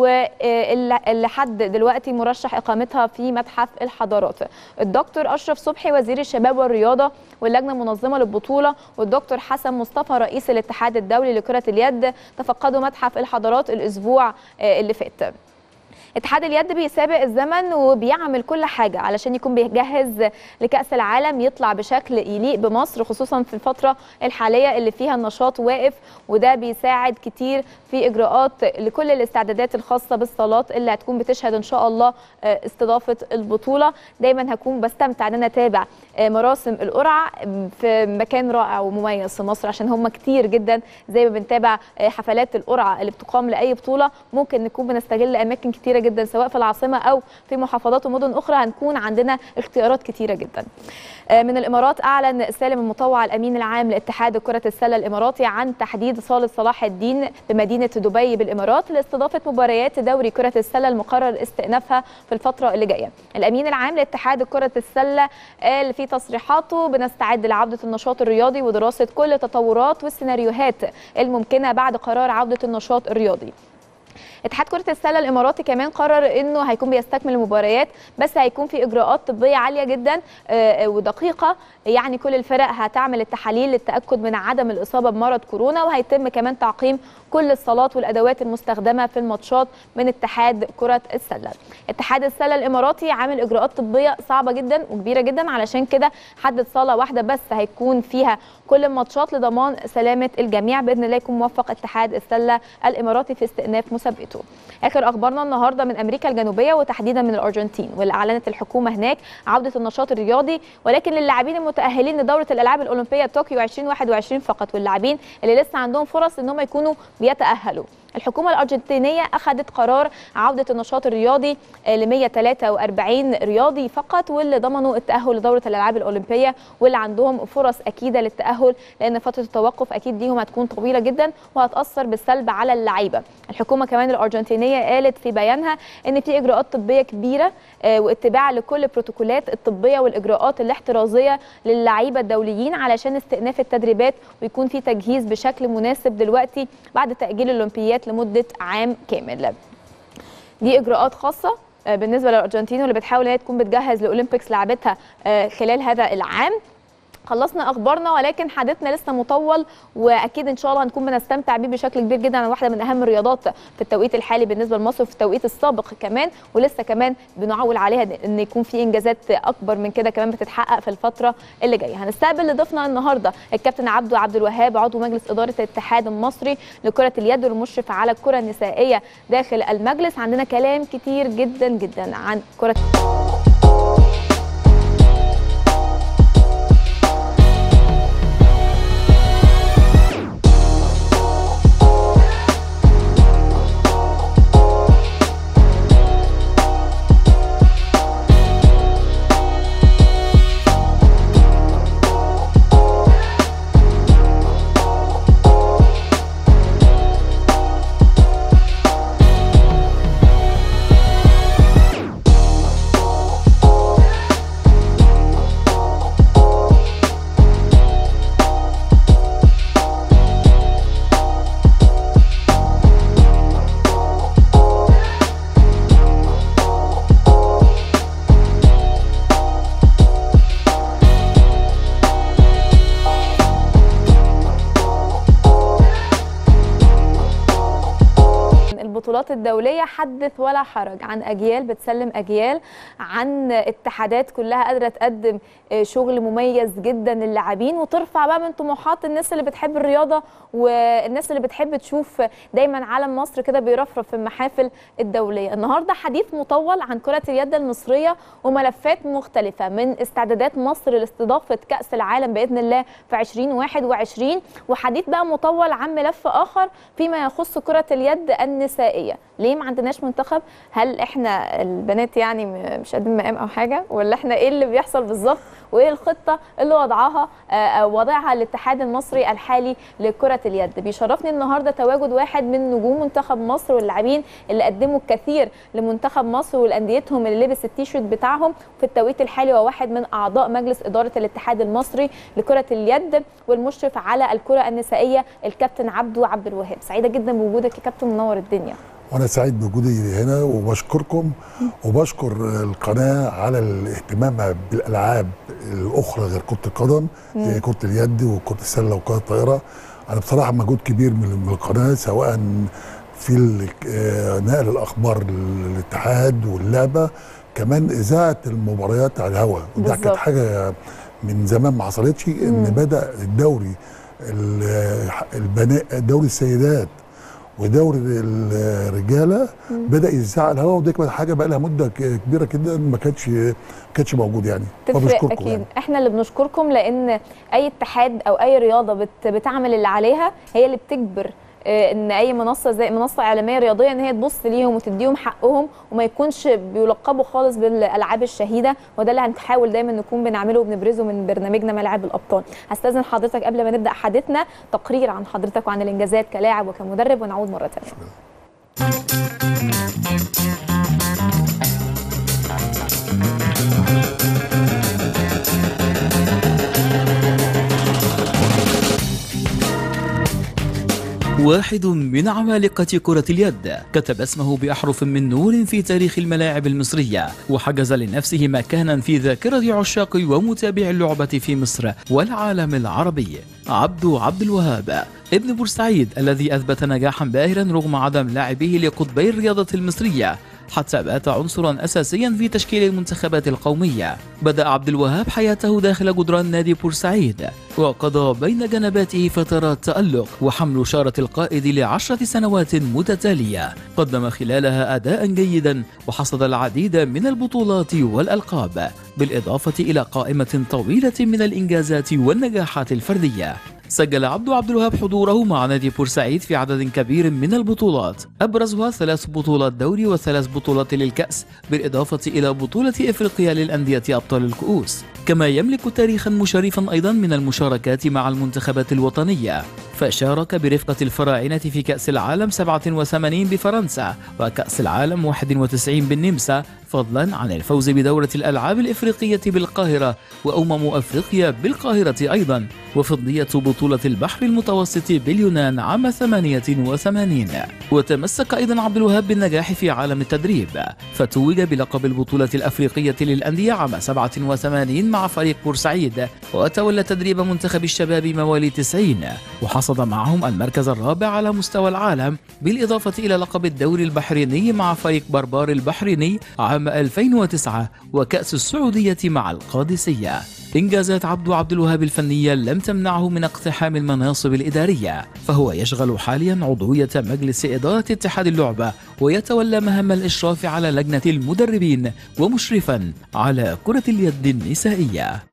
واللي حد دلوقتي مرشح إقامتها في متحف الحضارات الدكتور أشرف صبحي وزير الشباب والرياضة واللجنة المنظمة للبطولة والدكتور حسن مصطفى رئيس الاتحاد الدولي لكرة اليد تفقدوا متحف الحضارات الأسبوع آه، اللي فات اتحاد اليد بيسابق الزمن وبيعمل كل حاجه علشان يكون بيجهز لكاس العالم يطلع بشكل يليق بمصر خصوصا في الفتره الحاليه اللي فيها النشاط واقف وده بيساعد كتير في اجراءات لكل الاستعدادات الخاصه بالصالات اللي هتكون بتشهد ان شاء الله استضافه البطوله دايما هكون بستمتع ان انا اتابع مراسم القرعه في مكان رائع ومميز في مصر عشان هم كتير جدا زي ما بنتابع حفلات القرعه اللي بتقام لاي بطوله ممكن نكون بنستغل اماكن كتيره جدا سواء في العاصمه او في محافظات ومدن اخرى هنكون عندنا اختيارات كتيره جدا من الامارات اعلن سالم المطوع الامين العام لاتحاد كره السله الاماراتي عن تحديد صاله صلاح الدين بمدينه دبي بالامارات لاستضافه مباريات دوري كره السله المقرر استئنافها في الفتره اللي جايه. الامين العام لاتحاد كره السله قال في تصريحاته بنستعد لعوده النشاط الرياضي ودراسه كل التطورات والسيناريوهات الممكنه بعد قرار عوده النشاط الرياضي. اتحاد كره السله الاماراتي كمان قرر انه هيكون بيستكمل المباريات بس هيكون في اجراءات طبيه عاليه جدا ودقيقه يعني كل الفرق هتعمل التحاليل للتاكد من عدم الاصابه بمرض كورونا وهيتم كمان تعقيم كل الصالات والادوات المستخدمه في الماتشات من اتحاد كره السله. اتحاد السله الاماراتي عامل اجراءات طبيه صعبه جدا وكبيره جدا علشان كده حدد صاله واحده بس هيكون فيها كل الماتشات لضمان سلامه الجميع باذن الله يكون موفق اتحاد السله الاماراتي في استئناف مسابقته. اخر اخبارنا النهارده من امريكا الجنوبيه وتحديدا من الارجنتين واللي اعلنت الحكومه هناك عوده النشاط الرياضي ولكن للاعبين المتاهلين لدوره الالعاب الاولمبيه طوكيو 2021 فقط واللاعبين اللي لسه عندهم فرص ان هم يكونوا بيتاهلوا الحكومه الارجنتينيه اخذت قرار عوده النشاط الرياضي ل 143 رياضي فقط واللي ضمنوا التاهل لدوره الالعاب الاولمبيه واللي عندهم فرص اكيده للتاهل لان فتره التوقف اكيد ليهم هتكون طويله جدا وهتاثر بالسلب على اللعيبه الحكومه كمان الارجنتينيه قالت في بيانها ان في اجراءات طبيه كبيره واتباع لكل البروتوكولات الطبيه والاجراءات الاحترازيه للعيبه الدوليين علشان استئناف التدريبات ويكون في تجهيز بشكل مناسب دلوقتي بعد تاجيل الاولمبيات لمده عام كامل. دي اجراءات خاصه بالنسبه للارجنتين واللي بتحاول ان هي تكون بتجهز لاولمبيكس لعبتها خلال هذا العام. خلصنا اخبارنا ولكن حديثنا لسه مطول واكيد ان شاء الله هنكون بنستمتع بيه بشكل كبير جدا عن واحده من اهم الرياضات في التوقيت الحالي بالنسبه لمصر وفي التوقيت السابق كمان ولسه كمان بنعول عليها ان يكون في انجازات اكبر من كده كمان بتتحقق في الفتره اللي جايه هنستقبل ضيفنا النهارده الكابتن عبده عبد الوهاب عضو مجلس اداره الاتحاد المصري لكره اليد والمشرف على الكره النسائيه داخل المجلس عندنا كلام كتير جدا جدا عن كره البطولات الدولية حدث ولا حرج عن أجيال بتسلم أجيال عن اتحادات كلها قادرة تقدم شغل مميز جدا للاعبين وترفع بقى من طموحات الناس اللي بتحب الرياضة والناس اللي بتحب تشوف دايما علم مصر كده بيرفرف في المحافل الدولية النهاردة حديث مطول عن كرة اليد المصرية وملفات مختلفة من استعدادات مصر لاستضافة كأس العالم بإذن الله في 2021 وحديث بقى مطول عن ملف آخر فيما يخص كرة اليد النسائية ليه ما عندناش منتخب هل احنا البنات يعني مش قادرين مقام او حاجه ولا احنا ايه اللي بيحصل بالظبط وايه الخطه اللي وضعها او وضعها الاتحاد المصري الحالي لكره اليد بيشرفني النهارده تواجد واحد من نجوم منتخب مصر واللاعبين اللي قدموا الكثير لمنتخب مصر والانديتهم اللي لبس التيشيرت بتاعهم في التوقيت الحالي وواحد من اعضاء مجلس اداره الاتحاد المصري لكره اليد والمشرف على الكره النسائيه الكابتن عبدو عبد الوهاب سعيده جدا بوجودك يا كابتن منور الدنيا وانا سعيد بوجودي هنا وبشكركم وبشكر القناه على الاهتمام بالالعاب الاخرى غير كره القدم زي كره اليد وكره السله وكره الطائره انا بصراحه مجهود كبير من القناه سواء في ال- آه، نقل الاخبار للاتحاد واللعبه كمان اذاعه المباريات على الهواء وده بالظبط. كانت حاجه من زمان ما حصلتش ان بدا الدوري ال- البناء دوري السيدات ودوري الرجاله بدا يذاع على الهواء ودي كانت حاجه بقى لها مده ك- كبيره كده ما كانتش ما كانتش موجود يعني تفرق فبشكركم اكيد يعني. احنا اللي بنشكركم لان اي اتحاد او اي رياضه بت بتعمل اللي عليها هي اللي بتجبر آه، ان اي منصه زي منصه اعلاميه رياضيه ان هي تبص ليهم وتديهم حقهم وما يكونش بيلقبوا خالص بالالعاب الشهيده وده اللي هنحاول دايما نكون بنعمله وبنبرزه من برنامجنا ملاعب الابطال هستاذن حضرتك قبل ما نبدا حديثنا تقرير عن حضرتك وعن الانجازات كلاعب وكمدرب ونعود مره ثانيه واحد من عمالقة كرة اليد كتب اسمه بأحرف من نور في تاريخ الملاعب المصرية وحجز لنفسه مكانا في ذاكرة عشاق ومتابعي اللعبة في مصر والعالم العربي عبد عبد الوهاب ابن بورسعيد الذي أثبت نجاحا باهرا رغم عدم لاعبيه لقطبي الرياضة المصرية حتى بات عنصرا اساسيا في تشكيل المنتخبات القوميه. بدا عبد الوهاب حياته داخل جدران نادي بورسعيد وقضى بين جنباته فترات تالق وحمل شاره القائد لعشره سنوات متتاليه. قدم خلالها اداء جيدا وحصد العديد من البطولات والالقاب بالاضافه الى قائمه طويله من الانجازات والنجاحات الفرديه. سجل عبد عبد الوهاب حضوره مع نادي بورسعيد في عدد كبير من البطولات أبرزها ثلاث بطولات دوري وثلاث بطولات للكأس بالإضافة إلى بطولة إفريقيا للأندية أبطال الكؤوس كما يملك تاريخا مشرفا أيضا من المشاركات مع المنتخبات الوطنية فشارك برفقة الفراعنة في كأس العالم 87 بفرنسا وكأس العالم 91 بالنمسا فضلا عن الفوز بدورة الألعاب الإفريقية بالقاهرة وأمم أفريقيا بالقاهرة أيضا وفضية بطولة البحر المتوسط باليونان عام 88 وتمسك أيضا عبد الوهاب بالنجاح في عالم التدريب فتوج بلقب البطولة الأفريقية للأندية عام 87 مع فريق بورسعيد وتولى تدريب منتخب الشباب مواليد 90 وحصد معهم المركز الرابع على مستوى العالم بالإضافة إلى لقب الدوري البحريني مع فريق بربار البحريني عام 2009 وكأس السعودية مع القادسية إنجازات عبد عبد الوهاب الفنية لم تمنعه من اقتحام المناصب الإدارية فهو يشغل حاليا عضوية مجلس إدارة اتحاد اللعبة ويتولى مهام الإشراف على لجنة المدربين ومشرفا على كرة اليد النسائية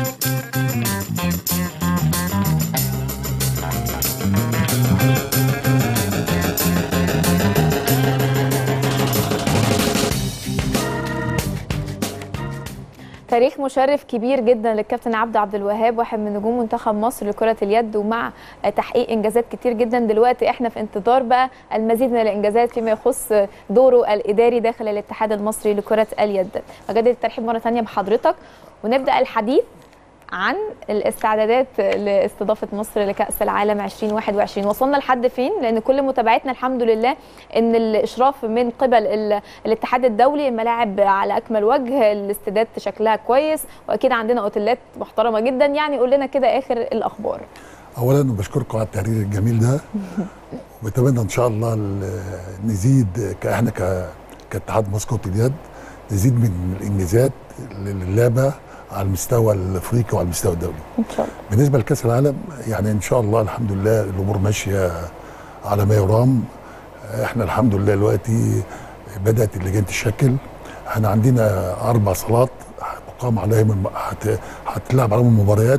تاريخ مشرف كبير جدا للكابتن عبد عبد الوهاب واحد من نجوم منتخب مصر لكرة اليد ومع تحقيق انجازات كتير جدا دلوقتي احنا في انتظار بقى المزيد من الانجازات فيما يخص دوره الاداري داخل الاتحاد المصري لكرة اليد بجدد الترحيب مرة ثانية بحضرتك ونبدأ الحديث عن الاستعدادات لاستضافه مصر لكاس العالم 2021 وصلنا لحد فين لان كل متابعتنا الحمد لله ان الاشراف من قبل ال- الاتحاد الدولي الملاعب على اكمل وجه الاستادات شكلها كويس واكيد عندنا اوتيلات محترمه جدا يعني قول لنا كده اخر الاخبار اولا بشكركم على التقرير الجميل ده وبتمنى ان شاء الله ال- نزيد ك- احنا ك- كاتحاد مصر كره اليد نزيد من الانجازات للعبه على المستوى الافريقي وعلى المستوى الدولي. ان شاء الله بالنسبه لكاس العالم يعني ان شاء الله الحمد لله الامور ماشيه على ما يرام احنا الحمد لله دلوقتي بدات اللجان تشكل احنا عندنا اربع صالات هتقام عليهم الم- هت- هتلعب عليهم المباريات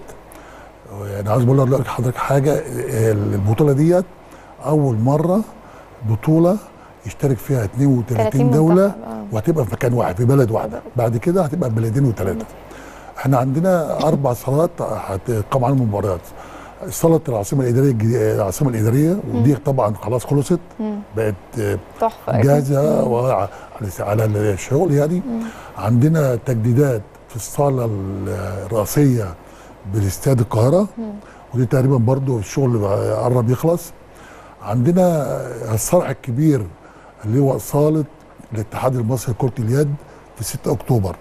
انا عاوز اقول لحضرتك حاجه البطوله ديت اول مره بطوله يشترك فيها 32 30 دوله منتخب، آه. وهتبقى في مكان واحد في بلد واحده بعد كده هتبقى بلدين وثلاثه احنا عندنا اربع صالات هتقام عليهم مباريات صاله العاصمه الاداريه الجديدة- العاصمه الاداريه ودي طبعا خلاص خلصت بقت آه، تحفه أكيد. جاهزه وع- على الشغل يعني عندنا تجديدات في الصاله الرئيسيه بالاستاد القاهره ودي تقريبا برضو الشغل بقى قرب يخلص عندنا الصرح الكبير اللي هو صاله الاتحاد المصري لكره اليد في 6 اكتوبر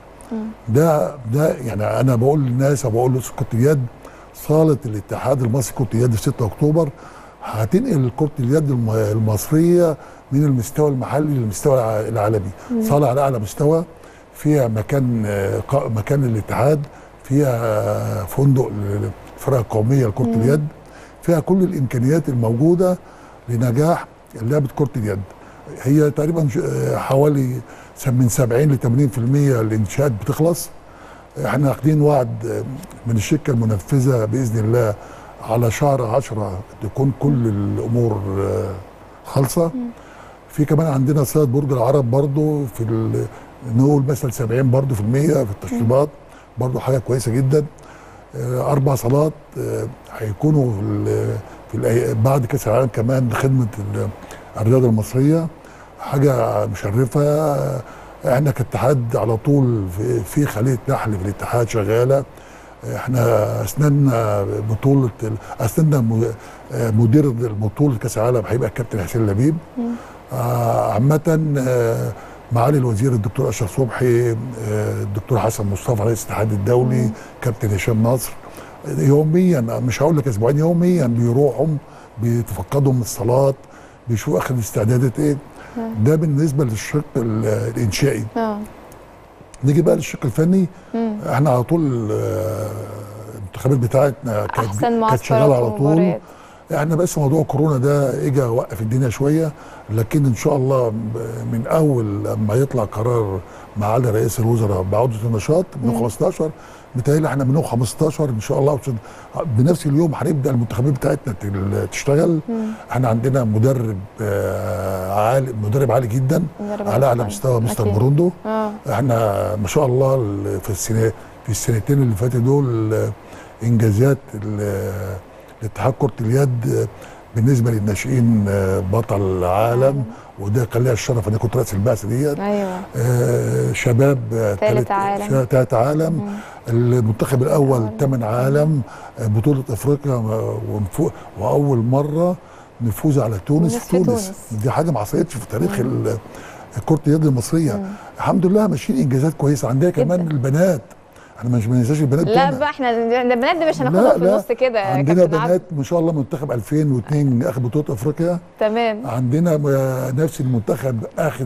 ده ده يعني انا بقول للناس وبقول لكره اليد صاله الاتحاد المصري لكره اليد في 6 اكتوبر هتنقل كره اليد الم- المصريه من المستوى المحلي للمستوى الع- العالمي صاله على اعلى مستوى فيها مكان آه، قا- مكان الاتحاد فيها آه، فندق للفرق القوميه لكره اليد فيها كل الامكانيات الموجوده لنجاح لعبه كره اليد هي تقريبا ش- آه، حوالي س- من 70 ل 80% الانشاءات بتخلص احنا واخدين وعد آه، من الشركه المنفذه باذن الله على شهر 10 تكون كل الامور آه، خالصه في كمان عندنا صيد برج العرب برضو في ال- نقول مثلا 70 برضو في المية في التشطيبات برضو حاجه كويسه جدا آه، اربع صالات آه، هيكونوا في ال- في الأي- بعد كاس العالم كمان لخدمه ال- الرياضه المصريه حاجه مشرفه احنا كاتحاد على طول في, في خليه نحل في الاتحاد شغاله احنا اسندنا بطوله ال- اسندنا م- آه، مدير البطوله كاس العالم هيبقى الكابتن حسين لبيب آه، عامه آه، معالي الوزير الدكتور اشرف صبحي آه، الدكتور حسن مصطفى رئيس الاتحاد الدولي كابتن هشام نصر يوميا مش هقول لك اسبوعين يوميا بيروحوا بيتفقدوا من الصالات بيشوفوا اخر الاستعدادات ايه ده بالنسبه للشق ال- الانشائي اه نيجي بقى للشق الفني احنا على طول آه، الانتخابات بتاعتنا كانت احسن كانت معسكرات شغاله على طول ومباريات. احنا بس موضوع كورونا ده اجى وقف الدنيا شويه لكن ان شاء الله ب- من اول لما يطلع قرار معالي رئيس الوزراء بعوده النشاط من 15 بتهيألي احنا من يوم 15 ان شاء الله عشان بنفس اليوم هنبدا المنتخبات بتاعتنا تل- تشتغل احنا عندنا مدرب آه، عالي مدرب عالي جدا مدرب على اعلى عالي. مستوى مستر أكيد. بروندو اه احنا ما شاء الله ال- في السنه في السنتين اللي فاتوا دول آه، انجازات ال- الاتحاد كره اليد آه، بالنسبه للناشئين آه، بطل العالم وده كان ليا الشرف ان أنا كنت رئيس البعثه ديت ايوه آه، شباب آه، تالت تالت- عالم. شا- تالت عالم المنتخب الاول ثامن عالم آه، بطوله افريقيا آه، ونفو- واول مره نفوز على تونس تونس في في تونس تونس. دي حاجه ما حصلتش في تاريخ ال- كره اليد المصريه الحمد لله ماشيين انجازات كويسه عندنا كمان جداً. البنات احنا مش ما ننساش البنات لا بتوعنا. بقى احنا ده البنات دي مش لا، هناخدهم في لا. النص كده يا عندنا كابتن عبد. بنات ما شاء الله منتخب 2002 اخذ بطوله افريقيا تمام عندنا م- نفس المنتخب اخذ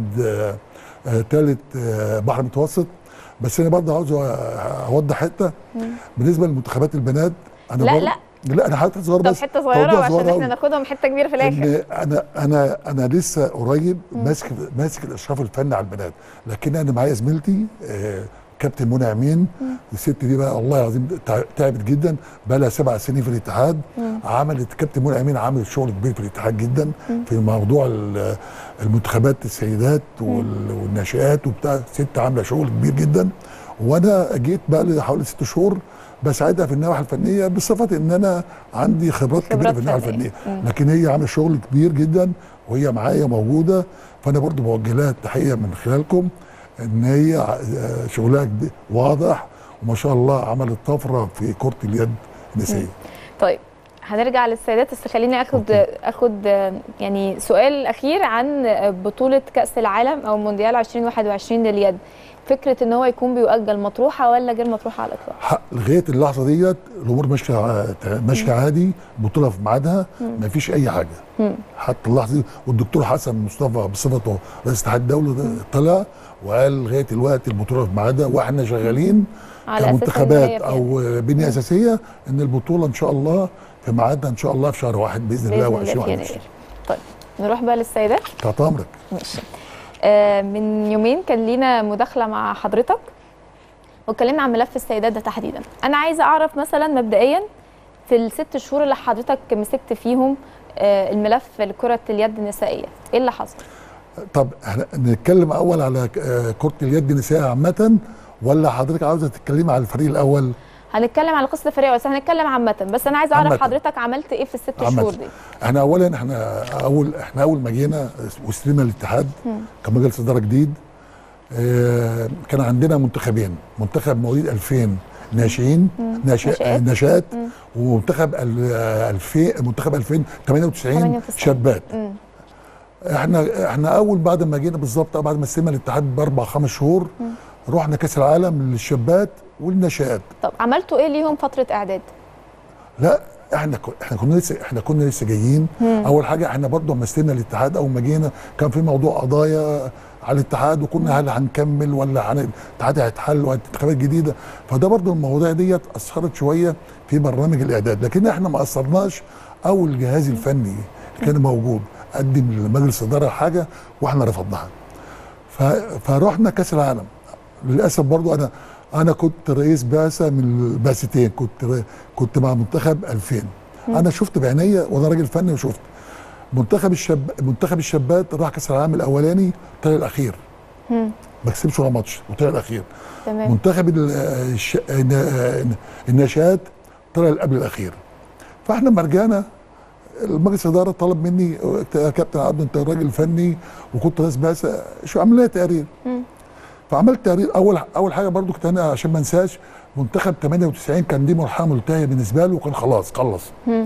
ثالث بحر متوسط بس انا برضه عاوز أ- اوضح حته بالنسبه لمنتخبات البنات انا لا، برضه- لا. لا انا حته صغيره طب بس حته صغيره توضيح عشان صغير احنا أوي. ناخدهم حته كبيره في الاخر ان انا انا انا لسه قريب ماسك ماسك الاشراف الفني على البنات لكن انا معايا زميلتي آه، كابتن منى امين الست دي بقى الله العظيم تع- تعبت جدا بقى لها سبع سنين في الاتحاد عملت كابتن منى امين عملت شغل كبير في الاتحاد جدا في موضوع ال- المنتخبات السيدات وال- والناشئات وبتاع ست عامله شغل كبير جدا وانا جيت بقى لي حوالي ست شهور بساعدها في النواحي الفنيه بصفه ان انا عندي خبرات كبيره خبرات في النواحي فنية. الفنيه لكن هي عامله شغل كبير جدا وهي معايا موجوده فانا برضو بوجه لها التحيه من خلالكم ان هي ع- آه، شغلها كبير- واضح وما شاء الله عملت طفره في كره اليد النسائيه طيب هنرجع للسيدات بس خليني اخد اخد يعني سؤال اخير عن بطوله كاس العالم او مونديال 2021 لليد فكره ان هو يكون بيؤجل مطروحه ولا غير مطروحه على الاطلاق ح- لغايه اللحظه ديت الامور ماشيه ع- ماشيه عادي بطوله في ميعادها ما فيش اي حاجه حتى اللحظه دي والدكتور حسن مصطفى بصفته رئيس اتحاد الدوله ده طلع وقال لغايه الوقت البطوله في ميعادها واحنا شغالين على أساس إن كمنتخبات هي في او بنيه اساسيه ان البطوله ان شاء الله في ميعادها ان شاء الله في شهر واحد باذن الله باذن الله في و2021 يناير طيب نروح بقى للسيدات تحت امرك ماشي آه، من يومين كان لينا مداخله مع حضرتك واتكلمنا عن ملف السيدات ده تحديدا انا عايزه اعرف مثلا مبدئيا في الست شهور اللي حضرتك مسكت فيهم آه، الملف لكره اليد النسائيه ايه اللي حصل طب احنا نتكلم اول على ك- آه، كره اليد النسائيه عامه ولا حضرتك عاوزه تتكلمي على الفريق الاول هنتكلم على قصه الفريق بس هنتكلم عامه بس انا عايزه اعرف عامةً. حضرتك عملت ايه في الست عامة. شهور دي احنا اولا احنا اول احنا اول ما جينا واستلمنا الاتحاد كمجلس اداره جديد اه كان عندنا منتخبين منتخب مواليد 2000 ناشئين ناشئ ناشئات. ناشئات ومنتخب ال- آه، 2000 منتخب 2098 98. شابات مم. احنا احنا اول بعد ما جينا بالظبط بعد ما استلمنا الاتحاد باربع خمس شهور رحنا كاس العالم للشابات والناشئات طب عملتوا ايه ليهم فتره اعداد لا احنا ك- احنا كنا لسه احنا كنا لسه جايين اول حاجه احنا برضه مثلنا الاتحاد اول ما جينا كان في موضوع قضايا على الاتحاد وكنا هل هنكمل ولا هن- الاتحاد هيتحل وانتخابات جديده فده برضه المواضيع ديت اثرت شويه في برنامج الاعداد لكن احنا ما اثرناش او الجهاز الفني اللي كان موجود قدم لمجلس الاداره حاجه واحنا رفضناها ف- فرحنا كاس العالم للاسف برضو انا انا كنت رئيس بعثه من البعثتين كنت ر- كنت مع منتخب 2000 انا شفت بعينيا وانا راجل فني وشفت منتخب الشاب منتخب الشابات راح كاس العالم الاولاني طلع الاخير ما كسبش ولا ماتش وطلع الاخير تمام منتخب ال- الش... الن- الناشئات طلع اللي قبل الاخير فاحنا لما رجعنا المجلس الاداره طلب مني يا كابتن عبد انت راجل فني وكنت رئيس بعثه شو عمل لي تقرير فعملت تقرير اول اول حاجه برضو كنت انا عشان ما انساش منتخب 98 كان دي مرحله منتهيه بالنسبه له وكان خلاص خلص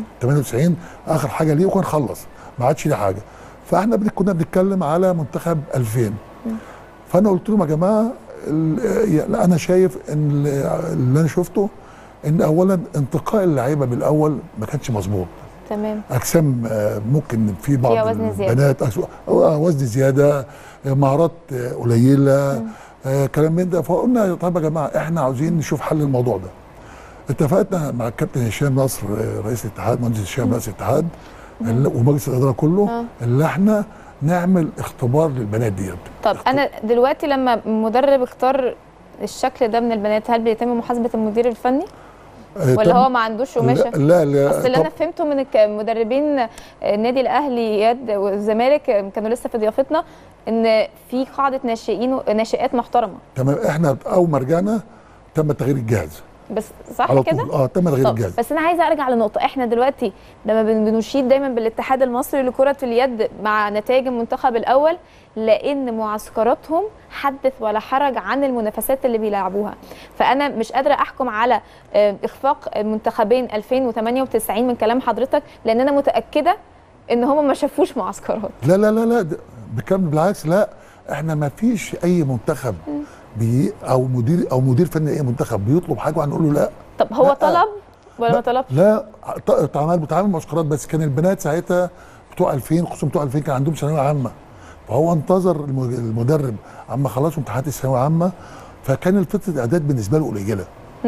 98 اخر حاجه ليه وكان خلص ما عادش ليه حاجه فاحنا بن- كنا بنتكلم على منتخب 2000 فانا قلت لهم يا جماعه ال- يا- لا انا شايف ان ال- اللي انا شفته ان اولا انتقاء اللعيبه بالاول ما كانش مظبوط تمام اجسام آه، ممكن في بعض فيها وزن زيادة. البنات أجس- آه، وزن زياده آه، مهارات آه، قليله آه، كلام من ده فقلنا طب يا جماعه احنا عاوزين نشوف حل الموضوع ده اتفقنا مع الكابتن هشام نصر آه، رئيس الاتحاد مهندس هشام رئيس الاتحاد ال- ومجلس الاداره كله آه. اللي احنا نعمل اختبار للبنات ديت طب انا دلوقتي لما مدرب اختار الشكل ده من البنات هل بيتم محاسبه المدير الفني آه، ولا تم- هو ما عندوش قماشه لا لا, لا اصل اللي طب- انا فهمته من الك- مدربين النادي الاهلي يد والزمالك كانوا لسه في ضيافتنا ان في قاعده ناشئين ناشئات محترمه تمام احنا اول ما رجعنا تم تغيير الجهاز بس صح على كده طول اه تم تغيير طب الجهاز بس انا عايزه ارجع لنقطه احنا دلوقتي لما بن- بنشيد دايما بالاتحاد المصري لكره اليد مع نتائج المنتخب الاول لان معسكراتهم حدث ولا حرج عن المنافسات اللي بيلعبوها فانا مش قادره احكم على آه، اخفاق منتخبين 2098 من كلام حضرتك لان انا متاكده ان هم ما شافوش معسكرات لا لا لا لا ده بكمل بالعكس لا احنا ما فيش اي منتخب بي او مدير او مدير فني اي منتخب بيطلب حاجه وهنقول له لا طب هو لا. طلب ولا ما لا- طلبش لا ط- اتعمل بتعامل معسكرات بس كان البنات ساعتها بتوع 2000 خصوصا بتوع 2000 كان عندهم ثانويه عامه فهو انتظر الم- المدرب اما خلصوا امتحانات الثانويه العامه فكان فتره الاعداد بالنسبه له قليله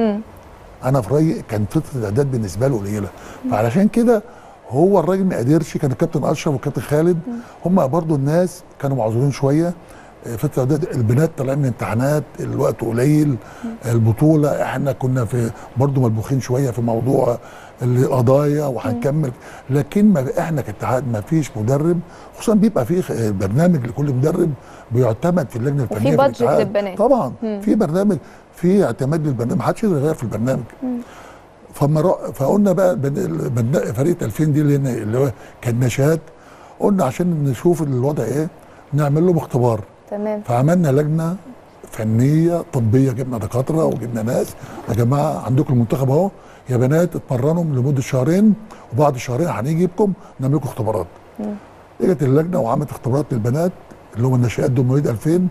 انا في رايي كان فتره الاعداد بالنسبه له قليله فعلشان كده هو الراجل ما قدرش كان الكابتن اشرف والكابتن خالد هم برضو الناس كانوا معذورين شويه آه، فتره الاعداد البنات طالعين من امتحانات الوقت قليل البطوله احنا كنا في برضو ملبوخين شويه في موضوع القضايا وهنكمل لكن ما احنا كاتحاد ما فيش مدرب خصوصا بيبقى في خ- برنامج لكل مدرب بيعتمد في اللجنه وفي الفنيه في بادجت الاتحاد. للبنات. طبعا في برنامج في اعتماد للبرنامج ما حدش يقدر يغير في البرنامج فما رأ- فقلنا بقى بن- البن- فريق 2000 دي اللي, هنا- اللي هو كان نشات قلنا عشان نشوف الوضع ايه نعمل لهم اختبار تمام فعملنا لجنه فنيه طبيه جبنا دكاتره وجبنا ناس يا جماعه عندكم المنتخب اهو يا بنات اتمرنوا لمده شهرين وبعد شهرين هنيجي بكم نعمل لكم اختبارات اجت اللجنه وعملت اختبارات للبنات اللي هم الناشئات دول مواليد 2000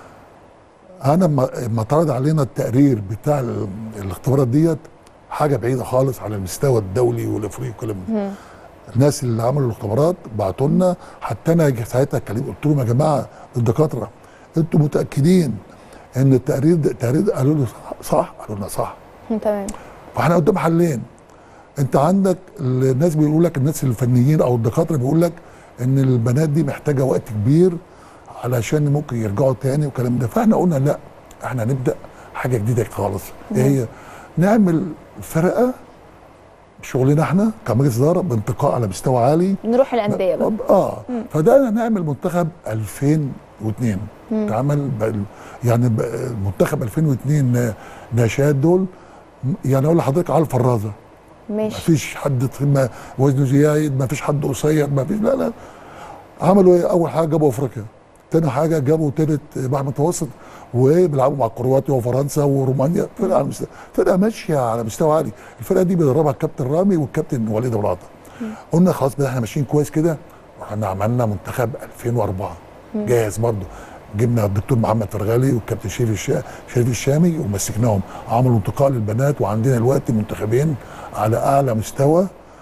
انا لما لما اتعرض علينا التقرير بتاع ال- الاختبارات ديت حاجه بعيده خالص على المستوى الدولي والافريقي والكلام ده الناس اللي عملوا الاختبارات بعتوا لنا حتى انا جه ساعتها اتكلمت قلت لهم يا جماعه الدكاتره انتوا متاكدين ان التقرير ده التقرير ده قالوا له صح قالوا لنا صح تمام فاحنا قدام حلين انت عندك الناس بيقولوا لك الناس الفنيين او الدكاتره بيقول لك ان البنات دي محتاجه وقت كبير علشان ممكن يرجعوا تاني والكلام ده فاحنا قلنا لا احنا نبدا حاجه جديده خالص ايه هي نعمل فرقه شغلنا احنا كمجلس اداره بانتقاء على مستوى عالي نروح الانديه بقى اه فده نعمل منتخب 2002 اتعمل ب- يعني ب- منتخب 2002 نا- ناشئات دول يعني اقول لحضرتك على الفرازه ما ماشي فيش حد تخين- ما وزنه زايد ما فيش حد قصير ما فيش لا لا عملوا ايه اول حاجه جابوا افريقيا تاني حاجه جابوا تالت بحر متوسط وبيلعبوا مع كرواتيا وفرنسا ورومانيا فرقه على مستوى فرقه ماشيه على مستوى عالي الفرقه دي بيدربها الكابتن رامي والكابتن وليد ابو العطا قلنا خلاص بقى احنا ماشيين كويس كده رحنا عملنا منتخب 2004 جاهز برضه جبنا الدكتور محمد فرغالي والكابتن شريف الشا... شريف الشامي ومسكناهم عملوا انتقاء للبنات وعندنا دلوقتي منتخبين على اعلى مستوى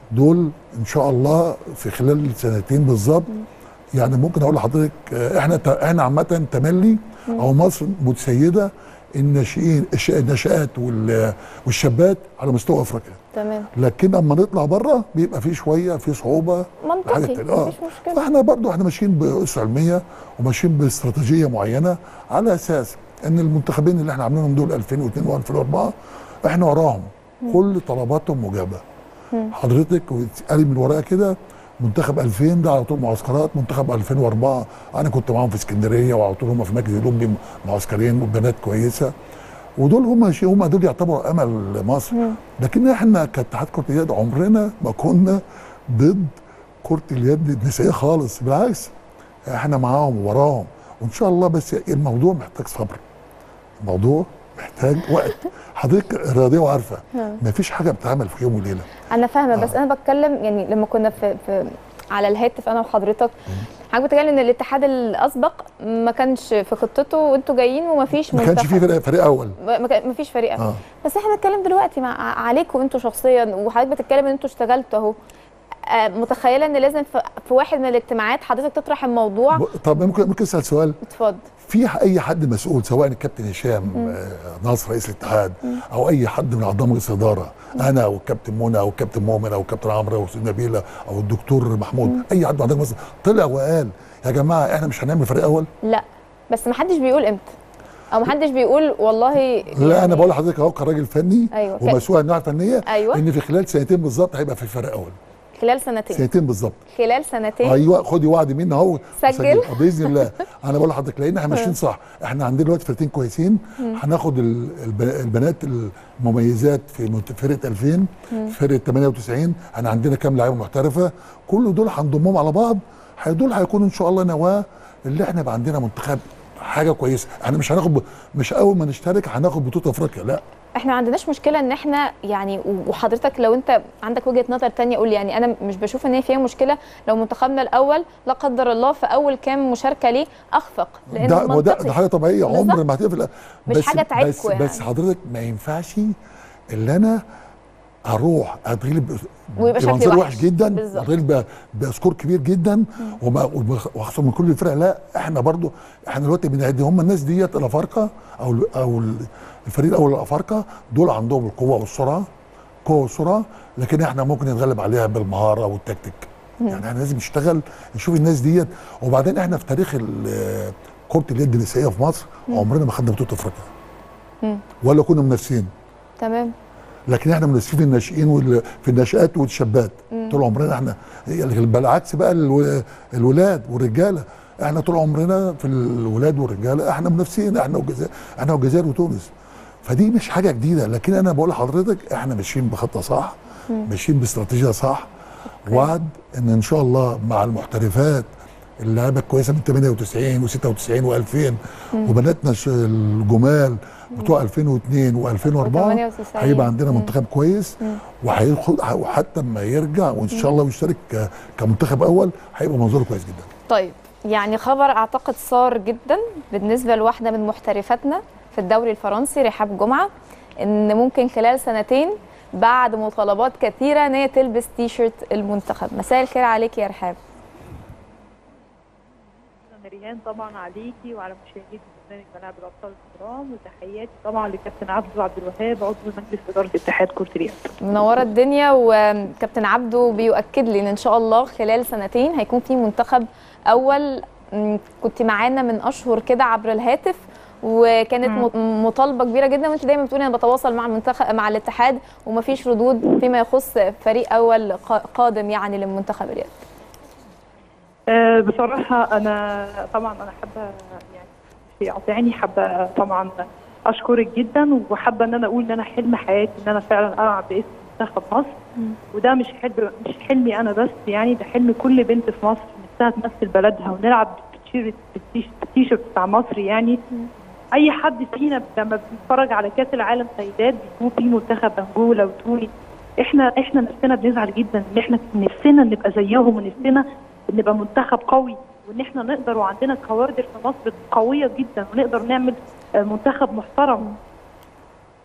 دول ان شاء الله في خلال سنتين بالظبط يعني ممكن اقول لحضرتك آه، احنا ت- احنا عامه تملي او مصر متسيده الناشئين الش- الناشئات وال- والشابات على مستوى افريقيا تمام لكن اما نطلع بره بيبقى في شويه في صعوبه منطقي حاجة تانية. آه. مفيش مشكله فاحنا برضو احنا ماشيين باسس علميه وماشيين باستراتيجيه معينه على اساس ان المنتخبين اللي احنا عاملينهم دول 2002 و2004 احنا وراهم كل طلباتهم مجابه حضرتك وتسالي من ورايا كده منتخب 2000 ده على طول معسكرات منتخب 2004 انا كنت معاهم في اسكندريه وعلى طول هم في مركز الاولمبي معسكرين وبنات كويسه ودول هم شيء هم دول يعتبروا امل مصر لكن احنا كاتحاد كره اليد عمرنا ما كنا ضد كره اليد النسائيه خالص بالعكس احنا معاهم ووراهم وان شاء الله بس الموضوع محتاج صبر الموضوع محتاج وقت حضرتك رياضيه وعارفه ما فيش حاجه بتتعمل في يوم وليله انا فاهمه بس آه. انا بتكلم يعني لما كنا في, في على الهاتف انا وحضرتك حضرتك بتتكلم ان الاتحاد الاسبق ما كانش في خطته وانتوا جايين ومفيش ما كانش في منتخب فريق, فريق اول ما كان- مفيش فريق أول. اه بس احنا بنتكلم دلوقتي مع عليكم انتوا شخصيا وحضرتك بتتكلم ان انتوا اشتغلتوا اهو آه، متخيله ان لازم في في واحد من الاجتماعات حضرتك تطرح الموضوع ب- طب ممكن ممكن اسال سؤال اتفضل في اي حد مسؤول سواء الكابتن هشام آه، ناصر رئيس الاتحاد او اي حد من اعضاء مجلس الاداره انا او الكابتن منى او الكابتن مؤمن او الكابتن عمرو او الاستاذ نبيله او الدكتور محمود اي حد من اعضاء مجلس طلع وقال يا جماعه احنا مش هنعمل فريق اول لا بس محدش بيقول امتى او محدش بيقول والله لا انا بقول لحضرتك اهو كراجل فني أيوة. ومسؤول عن الناحيه الفنيه أيوة. ان في خلال سنتين بالظبط هيبقى في فريق اول خلال سنتين سنتين بالظبط خلال سنتين ايوه خدي وعد مني اهو سجل. سجل. آه، باذن الله انا بقول لحضرتك لان احنا ماشيين صح احنا عندنا دلوقتي فرقتين كويسين هناخد ال- الب- البنات المميزات في منت- فرقه 2000 فرقه 98 احنا عندنا كام لعيبه محترفه كل دول هنضمهم على بعض هي- دول هيكونوا ان شاء الله نواه اللي احنا يبقى عندنا منتخب حاجه كويسه احنا مش هناخد ب- مش اول ما نشترك هناخد بطوله افريقيا لا احنا ما عندناش مشكله ان احنا يعني وحضرتك لو انت عندك وجهه نظر تانية قول لي يعني انا مش بشوف ان هي فيها مشكله لو منتخبنا الاول لا قدر الله في اول كام مشاركه ليه اخفق لان ده ما ده, منطقي. ده حاجه طبيعيه بالظبط. عمر ما هتقفل مش حاجة تعبكوا بس, يعني. بس حضرتك ما ينفعش اللي انا اروح اتغلب ويبقى شكلي بمنظر وحش. وحش جدا بالظبط. اتغلب ب- بسكور كبير جدا وما- وبخ- واخسر من كل الفرق لا احنا برضو احنا دلوقتي بنعد هم الناس ديت الافارقه او ال- او ال- الفريق الاول الافارقه دول عندهم القوه والسرعه قوه والسرعه لكن احنا ممكن نتغلب عليها بالمهاره والتكتيك يعني احنا لازم نشتغل نشوف الناس ديت وبعدين احنا في تاريخ ال- كره اليد النسائيه في مصر عمرنا ما خدنا بطوله افريقيا ولا كنا منافسين تمام لكن احنا منافسين في الناشئين وال- في الناشئات والشابات طول عمرنا احنا يعني بالعكس بقى الو- الولاد والرجاله احنا طول عمرنا في الولاد والرجاله احنا منافسين احنا والجزائر احنا والجزائر وتونس فدي مش حاجه جديده لكن انا بقول لحضرتك احنا ماشيين بخطه صح ماشيين باستراتيجيه صح وعد ان ان شاء الله مع المحترفات اللعيبه الكويسه من 98 و96 و2000 وبناتنا ش- الجمال بتوع 2002 و2004 و98. هيبقى عندنا منتخب كويس وهياخد وحتى ما يرجع وان شاء الله ويشترك ك- كمنتخب اول هيبقى منظره كويس جدا طيب يعني خبر اعتقد صار جدا بالنسبه لواحده من محترفاتنا في الدوري الفرنسي رحاب جمعه ان ممكن خلال سنتين بعد مطالبات كثيره ان هي تلبس تي شيرت المنتخب مساء الخير عليك يا رحاب مريان طبعا عليكي وعلى مشاهدي برنامج ملاعب الابطال الكرام وتحياتي طبعا لكابتن عبد عبد الوهاب عضو مجلس اداره اتحاد كره اليد. منوره الدنيا وكابتن عبده بيؤكد لي ان ان شاء الله خلال سنتين هيكون في منتخب اول م، كنت معانا من اشهر كده عبر الهاتف وكانت م- مطالبه كبيره جدا وانت دايما بتقولي انا بتواصل مع منتخب مع الاتحاد ومفيش ردود فيما يخص فريق اول قا- قادم يعني للمنتخب اليد أه بصراحه انا طبعا انا حابه يعني في قاطعني حابه طبعا اشكرك جدا وحابه ان انا اقول ان انا حلم حياتي ان انا فعلا العب باسم منتخب مصر وده مش حلم مش حلمي انا بس يعني ده حلم كل بنت في مصر نفسها تمثل بلدها ونلعب بالتيشيرت بالتيش- بالتيشيرت بتاع مصر يعني اي حد فينا لما بيتفرج على كاس العالم سيدات بيكون في منتخب انجولا وتونس احنا احنا نفسنا بنزعل جدا ان احنا نفسنا نبقى زيهم ونفسنا نبقى منتخب قوي وان احنا نقدر وعندنا كوادر في مصر قويه جدا ونقدر نعمل آه، منتخب محترم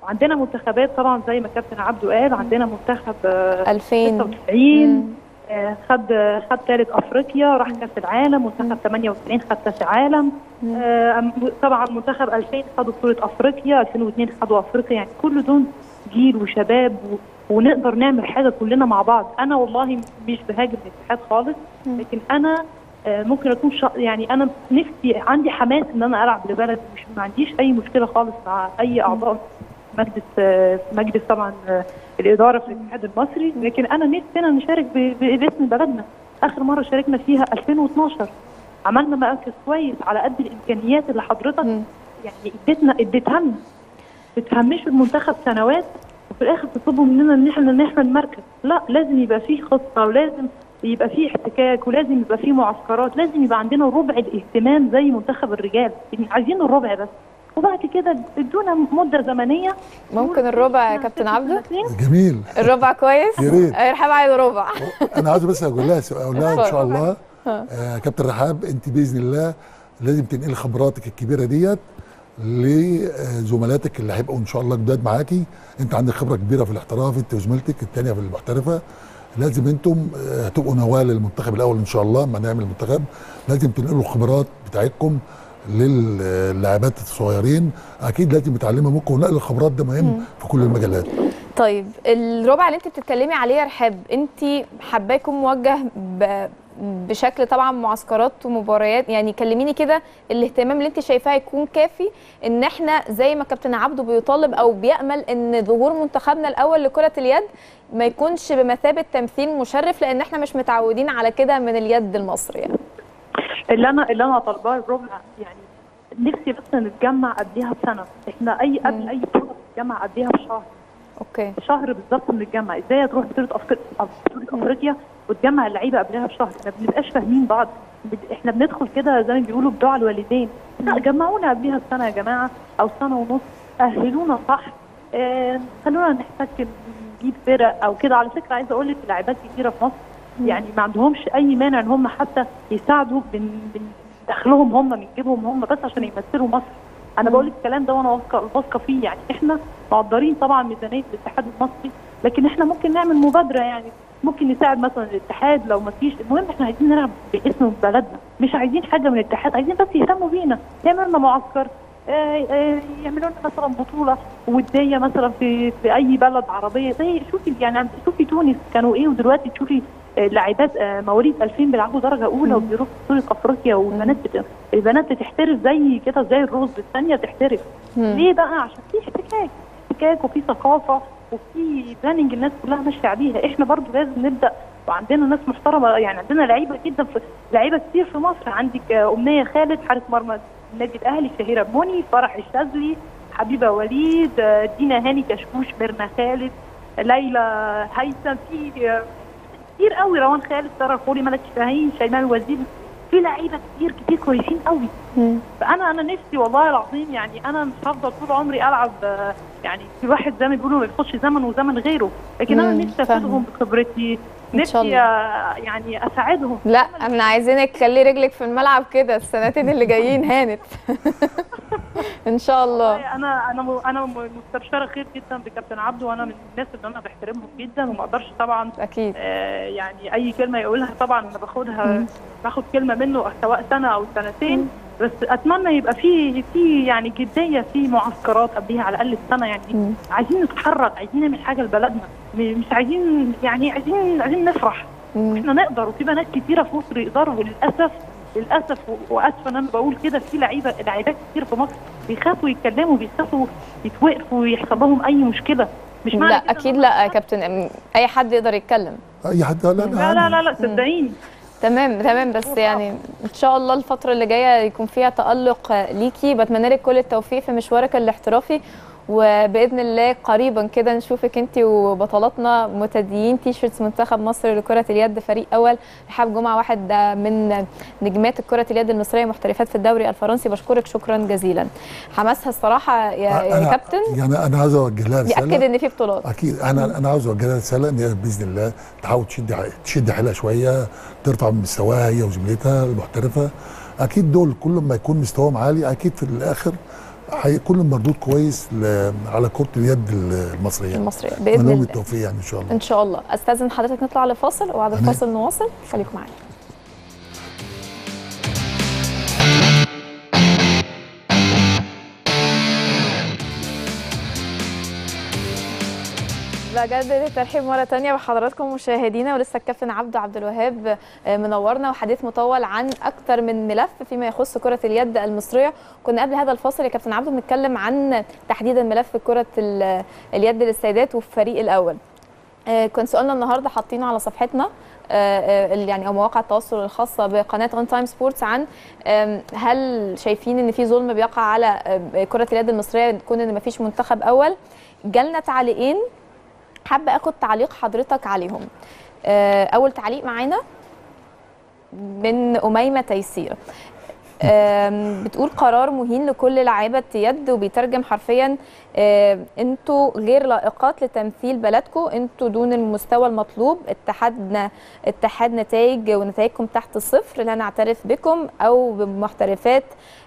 وعندنا منتخبات طبعا زي ما كابتن عبده قال عندنا منتخب آه، 2000 96 مم. آه، خد خد ثالث افريقيا راح كاس العالم منتخب 98 خد كاس عالم آه، أم- طبعا منتخب 2000 خدوا بطوله افريقيا 2002 خدوا افريقيا يعني كل دول جيل وشباب و... ونقدر نعمل حاجه كلنا مع بعض انا والله مش بهاجم الاتحاد خالص لكن انا آه، ممكن اكون شا... يعني انا نفسي عندي حماس ان انا العب لبلدي مش ما عنديش اي مشكله خالص مع اي اعضاء مجلس آه، مجلس طبعا آه، الاداره في الاتحاد المصري لكن انا نفسنا نشارك ب- ب- باسم بلدنا اخر مره شاركنا فيها 2012 عملنا مركز كويس على قد الامكانيات اللي حضرتك مم. يعني اديتنا اديتها لنا بتهمشوا المنتخب سنوات وفي الاخر تطلبوا مننا ان احنا ان احنا المركز لا لازم يبقى فيه خطه ولازم يبقى فيه احتكاك ولازم يبقى فيه معسكرات لازم يبقى عندنا ربع الاهتمام زي منتخب الرجال يعني عايزين الربع بس وبعد كده ادونا مده زمنيه ممكن الربع يا كابتن عبده سنتين. جميل الربع كويس يا ريت. آه، رحاب عايز ربع انا عايز بس اقول لها اقول لها ان شاء اتفضل. الله آه كابتن رحاب انت باذن الله لازم تنقلي خبراتك الكبيره ديت لزملاتك اللي هيبقوا ان شاء الله جداد معاكي انت عندك خبره كبيره في الاحتراف انت وزميلتك الثانيه في المحترفه لازم انتم آه، تبقوا نواه للمنتخب الاول ان شاء الله ما نعمل المنتخب لازم تنقلوا الخبرات بتاعتكم للاعبات الصغيرين اكيد لازم يتعلموا منكم ونقل الخبرات ده مهم في كل المجالات طيب الربع اللي انت بتتكلمي عليه يا رحاب انت حاباه يكون موجه ب... بشكل طبعا معسكرات ومباريات يعني كلميني كده الاهتمام اللي انت شايفاه يكون كافي ان احنا زي ما كابتن عبده بيطالب او بيامل ان ظهور منتخبنا الاول لكره اليد ما يكونش بمثابه تمثيل مشرف لان احنا مش متعودين على كده من اليد المصري يعني. اللي انا اللي انا طالباه الربع يعني نفسي بس نتجمع قبليها بسنه احنا اي قبل اي بطوله نتجمع قبليها بشهر اوكي شهر بالظبط بنتجمع ازاي تروح بطوله افريقيا بطوله افريقيا وتجمع اللعيبه قبلها بشهر احنا ما بنبقاش فاهمين بعض بد- احنا بندخل كده زي ما بيقولوا بدعاء الوالدين لا جمعونا قبلها بسنه يا جماعه او سنه ونص اهلونا صح آه خلونا نحتك نجيب فرق او كده على فكره عايزه اقول لك لاعبات كتيره في مصر يعني ما عندهمش اي مانع ان هم حتى يساعدوا من من دخلهم هم من جيبهم هم بس عشان يمثلوا مصر انا بقول لك الكلام ده وانا واثقه واثقه فيه يعني احنا مقدرين طبعا ميزانيه الاتحاد المصري لكن احنا ممكن نعمل مبادره يعني ممكن نساعد مثلا الاتحاد لو ما فيش المهم احنا عايزين نلعب باسم بلدنا مش عايزين حاجه من الاتحاد عايزين بس يهتموا بينا يعملوا لنا معسكر آه، آه، يعملوا لنا مثلا بطوله وديه مثلا في في اي بلد عربيه زي شوفي يعني شوفي تونس كانوا ايه ودلوقتي تشوفي آه، لاعبات آه، مواليد 2000 بيلعبوا درجه اولى وبيروحوا بطوله افريقيا والبنات بت... البنات بتحترف زي كده زي الرز الثانيه تحترف ليه بقى عشان في احتكاك احتكاك وفي ثقافه وفي بلاننج الناس كلها ماشيه عليها احنا برضو لازم نبدا وعندنا ناس محترمه يعني عندنا لعيبه جدا في لعيبه كتير في مصر عندك آه، امنيه خالد حارس مرمى النادي الاهلي شهيره بوني فرح الشاذلي حبيبه وليد آه، دينا هاني كشكوش ميرنا خالد ليلى هيثم في آه، كتير قوي روان خالد ساره الخولي ملك شاهين شيماء الوزير في لعيبه كتير كتير كويسين قوي فانا انا نفسي والله العظيم يعني انا مش هفضل طول عمري العب آه، يعني في واحد زي ما بيقولوا ما يخش زمن وزمن غيره لكن انا مم، نفسي فاهمة. افيدهم بخبرتي إن شاء نفسي آه، يعني اساعدهم لا احنا عايزينك تخلي رجلك في الملعب كده السنتين اللي جايين هانت ان شاء الله انا انا م- انا م- مستبشره خير جدا بكابتن عبده وانا من الناس اللي انا بحترمهم جدا وما اقدرش طبعا اكيد آه، يعني اي كلمه يقولها طبعا انا باخدها باخد كلمه منه سواء سنه او سنتين بس اتمنى يبقى في في يعني جديه في معسكرات قبليها على الاقل السنه يعني عايزين نتحرك عايزين نعمل حاجه لبلدنا م- مش عايزين يعني عايزين عايزين نفرح احنا نقدر وفي بنات كتيره في مصر يقدروا وللاسف للاسف و- واسفه ان انا بقول كده في لعيبه لعيبات كتير في مصر بيخافوا يتكلموا بيخافوا يتوقفوا ويحصل لهم اي مشكله مش معنى لا كده اكيد إن هم- لا يا كابتن اي حد يقدر يتكلم اي حد لا لا لا لا, لا صدقيني تمام تمام بس يعني ان شاء الله الفتره اللي جايه يكون فيها تالق ليكي بتمنى لك كل التوفيق في مشوارك الاحترافي وباذن الله قريبا كده نشوفك انت وبطلاتنا متديين تيشرتس منتخب مصر لكره اليد فريق اول رحاب جمعه واحد من نجمات كره اليد المصريه محترفات في الدوري الفرنسي بشكرك شكرا جزيلا حماسها الصراحه يا, يا أنا- كابتن يعني انا عايز اوجه لها بياكد رساله ان في بطولات اكيد انا انا عاوز اوجه لها رساله ان هي باذن الله تحاول تشد ح- تشد حيلها شويه ترفع من مستواها هي وزميلتها المحترفه اكيد دول كل ما يكون مستواهم عالي اكيد في الاخر هيكون المردود كويس ل- على كره اليد المصريه المصريه باذن باذن الله التوفيق يعني ان شاء الله ان شاء الله استاذن حضرتك نطلع لفاصل وبعد تمام. الفاصل نواصل خليكم معانا بجدد الترحيب مرة تانية بحضراتكم مشاهدينا ولسه الكابتن عبده عبد الوهاب آه، منورنا وحديث مطول عن أكتر من ملف فيما يخص كرة اليد المصرية كنا قبل هذا الفاصل يا كابتن عبده بنتكلم عن تحديدا ملف كرة ال- اليد للسيدات والفريق الأول آه، كان سؤالنا النهارده حاطينه على صفحتنا آه، آه، اللي يعني او مواقع التواصل الخاصه بقناه اون تايم سبورتس عن آم، هل شايفين ان في ظلم بيقع على آه، كره اليد المصريه كون ان مفيش منتخب اول جالنا تعليقين حابه اخد تعليق حضرتك عليهم آه، اول تعليق معانا من اميمه تيسير آم، بتقول قرار مهين لكل لاعيبه يد وبيترجم حرفيا آم، انتوا غير لائقات لتمثيل بلدكم انتوا دون المستوى المطلوب اتحادنا اتحاد نتائج ونتائجكم تحت الصفر لا نعترف بكم او بمحترفات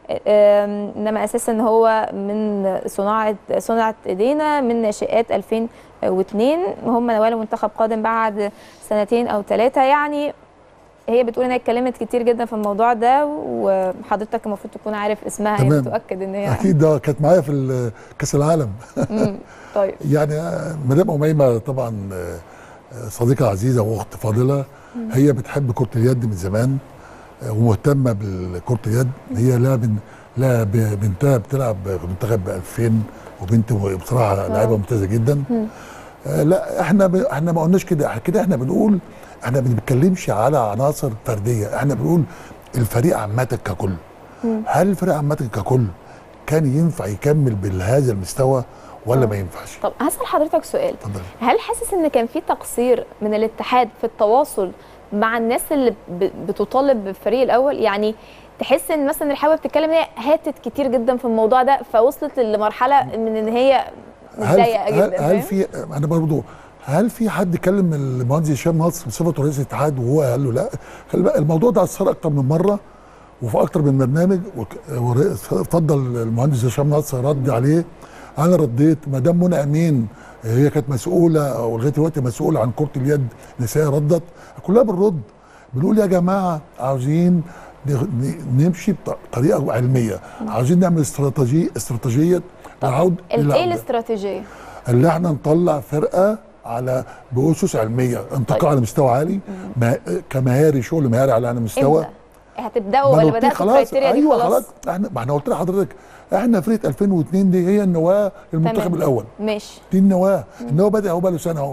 آم، انما اساسا هو من صناعه صنعه ايدينا من ناشئات 2002 هم نوال منتخب قادم بعد سنتين او ثلاثه يعني هي بتقول انها اتكلمت كتير جدا في الموضوع ده وحضرتك المفروض تكون عارف اسمها هي تمام. بتؤكد ان هي اكيد ده كانت معايا في ال- كاس العالم مم. طيب يعني آه، مدام اميمه طبعا آه، آه، صديقه عزيزه واخت فاضله هي بتحب كره اليد من زمان آه، ومهتمه بكره اليد هي لا بن لا ب- بنتها بتلعب في منتخب 2000 وبنت بصراحه لاعبه ممتازه جدا آه، لا احنا ب... احنا ما قلناش كده احنا كده احنا بنقول احنا ما بنتكلمش على عناصر فرديه احنا بنقول الفريق عامه ككل هل الفريق عامه ككل كان ينفع يكمل بهذا المستوى ولا ما ينفعش طب هسأل حضرتك سؤال اتفضل هل حاسس ان كان في تقصير من الاتحاد في التواصل مع الناس اللي ب- بتطالب بالفريق الاول يعني تحس ان مثلا الحاوي بتتكلم ان هي هاتت كتير جدا في الموضوع ده فوصلت لمرحله من ان هي هل متضايقه هل, جدا هل فاهم؟ في انا برضو هل في حد كلم المهندس هشام نصر بصفته رئيس الاتحاد وهو قال له لا خلي بالك الموضوع ده اثر اكتر من مره وفي اكتر من برنامج وك- ورئيس- اتفضل المهندس هشام نصر رد عليه انا رديت مدام منى امين هي كانت مسؤوله ولغايه دلوقتي مسؤوله عن كره اليد النسائيه ردت كلها بنرد بنقول يا جماعه عاوزين ن- ن- نمشي بطريقه علميه عاوزين نعمل استراتيجيه استراتيجيه للعود ال- ايه للعودة. الاستراتيجيه؟ اللي احنا نطلع فرقه على باسس علميه انتقاء طيب. على مستوى عالي ما كمهاري شغل مهاري على أعلى مستوى امتى؟ هتبداوا ما أنا ولا قلت لك بداتوا الكرايتيريا دي ايوه خلاص؟ خلاص احنا ما احنا قلت لحضرتك احنا فرقه 2002 دي هي النواه المنتخب تمام. الاول ماشي دي النواه النواه بدا اهو بقى له سنه اهو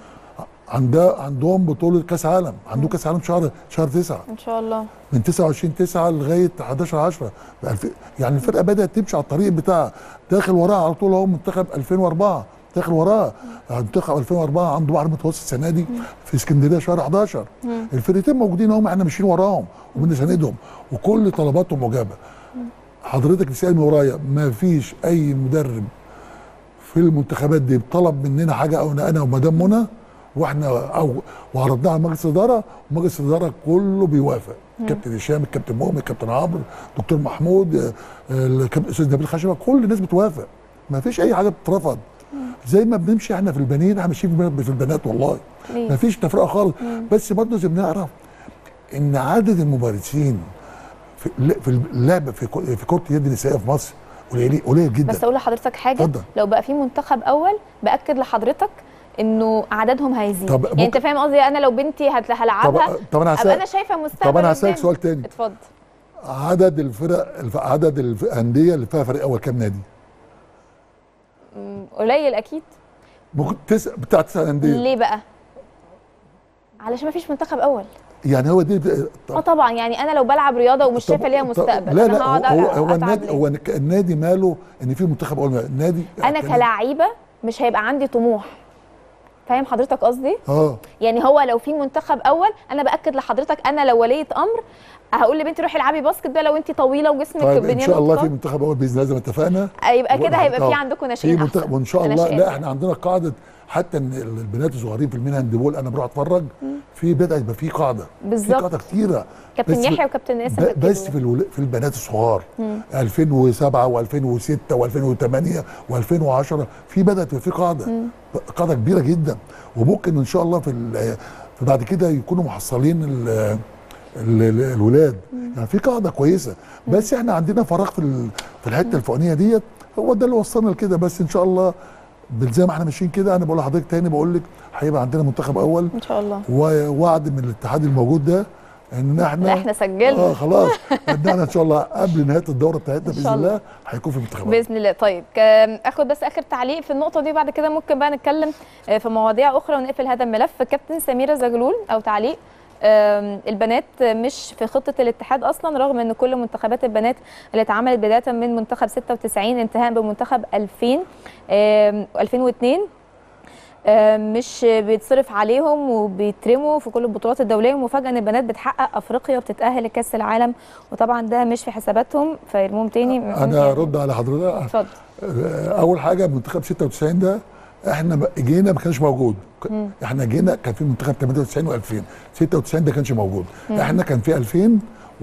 عندها عندهم بطوله كاس عالم عندهم كاس عالم شهر شهر 9 ان شاء الله من 29 9 لغايه 11 10 يعني الفرقه بدات تمشي على الطريق بتاعها داخل وراها على طول اهو منتخب 2004 داخل وراها منتخب 2004 عنده بحر متوسط السنه دي في اسكندريه شهر 11 الفرقتين موجودين اهم احنا ماشيين وراهم وبنساندهم وكل طلباتهم مجابه حضرتك تسالني ورايا ما فيش اي مدرب في المنتخبات دي طلب مننا حاجه او انا ومدام منى واحنا او وعرضناها على مجلس الاداره ومجلس الاداره كله بيوافق كابتن هشام الكابتن مؤمن الكابتن عمرو دكتور محمود آه، الكابتن الاستاذ نبيل خشبه كل الناس بتوافق ما فيش اي حاجه بتترفض زي ما بنمشي احنا في البنين احنا ماشيين في البنات- في البنات والله ليه؟ ما فيش تفرقه خالص بس برضه لازم نعرف ان عدد الممارسين في في اللعب في كو- في كره اليد النسائيه في مصر قليل قليل جدا بس اقول لحضرتك حاجه اتفضل. لو بقى في منتخب اول باكد لحضرتك انه عددهم هيزيد طب يعني انت ممكن- فاهم قصدي انا لو بنتي هت- هلعبها طب طب انا ابقى هسأل انا شايفه مستقبل طب انا هسالك قدامي. سؤال تاني اتفضل عدد الفرق الف- عدد الف- الانديه اللي فيها فريق اول كام نادي؟ مم، قليل اكيد ممكن تسع بتاع تسع انديه ليه بقى علشان ما فيش منتخب اول يعني هو دي طب- اه طبعا يعني انا لو بلعب رياضه ومش طب- شايفه ليها طب- مستقبل لا أنا لا هقعد هو هو أتعب النادي ليه؟ هو الك- النادي ماله ان في منتخب اول نادي انا كلاعيبه مش هيبقى عندي طموح فاهم حضرتك قصدي اه يعني هو لو في منتخب اول انا باكد لحضرتك انا لو وليه امر هقول لبنتي روحي العبي باسكت بقى لو انت طويله وجسمك طيب ان بنيان شاء الله في وطاق. منتخب اول باذن الله زي ما اتفقنا يبقى كده هيبقى في آه. عندكم في ناشئين منتخب احسن وان شاء الله ناشئات لا يعني. احنا عندنا قاعده حتى ان البنات الصغيرين في المينا هاند بول انا بروح اتفرج في بدا يبقى في قاعده في بالظبط. قاعده كتيره كابتن بس- يحيى وكابتن اسم ب- بس في الول... في البنات الصغار 2007 و2006 و2008 و2010 في بدات يبقى في قاعده قاعده كبيره جدا وممكن ان شاء الله في ال... في بعد كده يكونوا محصلين ال... ال... ال- الولاد يعني في قاعده كويسه بس احنا عندنا فراغ في ال... في الحته الفوقانيه ديت هو ده اللي وصلنا لكده بس ان شاء الله بال- زي ما احنا ماشيين كده انا بقول لحضرتك تاني بقول لك هيبقى عندنا منتخب اول ان شاء الله ووعد من الاتحاد الموجود ده ان احنا لا احنا سجلنا اه خلاص ان احنا ان شاء الله قبل نهايه الدوره بتاعتنا إن شاء باذن الله. الله هيكون في منتخبات باذن الله طيب ك- اخد بس اخر تعليق في النقطه دي بعد كده ممكن بقى نتكلم آه، في مواضيع اخرى ونقفل هذا الملف كابتن سميره زغلول او تعليق آم، البنات مش في خطه الاتحاد اصلا رغم ان كل منتخبات البنات اللي اتعملت بدايه من منتخب 96 انتهاء بمنتخب 2000 آم، 2002 آم، مش بيتصرف عليهم وبيترموا في كل البطولات الدوليه ومفاجاه ان البنات بتحقق افريقيا وبتتاهل لكاس العالم وطبعا ده مش في حساباتهم فيرموهم تاني انا ارد على حضرتك اتفضل آه، اول حاجه منتخب 96 ده احنا ب- جينا ما كانش موجود ك- احنا جينا كان في منتخب 98 و2000 96 ده كانش موجود احنا كان في 2000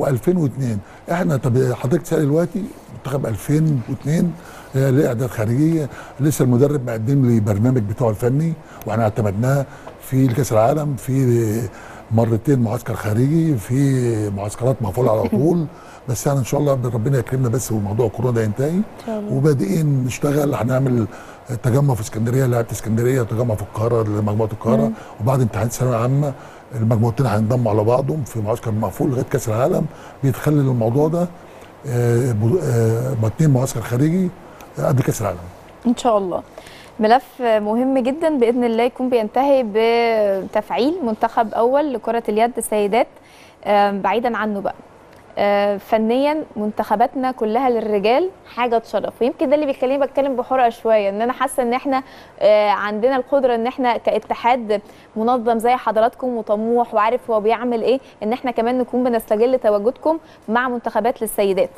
و2002 احنا طب حضرتك تسال دلوقتي منتخب 2002 آه، ليه اعداد خارجيه لسه المدرب مقدم لي برنامج بتاعه الفني واحنا اعتمدناه في كاس العالم في مرتين معسكر خارجي في معسكرات مقفوله على طول بس يعني ان شاء الله ربنا يكرمنا بس وموضوع كورونا ده ينتهي وبادئين نشتغل هنعمل تجمع في اسكندريه لعبه اسكندريه وتجمع في القاهره لمجموعه القاهره وبعد امتحانات الثانويه العامه المجموعتين هينضموا على بعضهم في معسكر مقفول لغايه كاس العالم بيتخلل الموضوع ده آه، بو- آه، اتنين معسكر خارجي آه، قبل كاس العالم ان شاء الله ملف مهم جدا باذن الله يكون بينتهي بتفعيل منتخب اول لكره اليد السيدات آم، بعيدا عنه بقى آه، فنيا منتخباتنا كلها للرجال حاجه تشرف ويمكن ده اللي بيخليني بتكلم بحرقه شويه ان انا حاسه ان احنا آه، عندنا القدره ان احنا كاتحاد منظم زي حضراتكم وطموح وعارف هو بيعمل ايه ان احنا كمان نكون بنستغل تواجدكم مع منتخبات للسيدات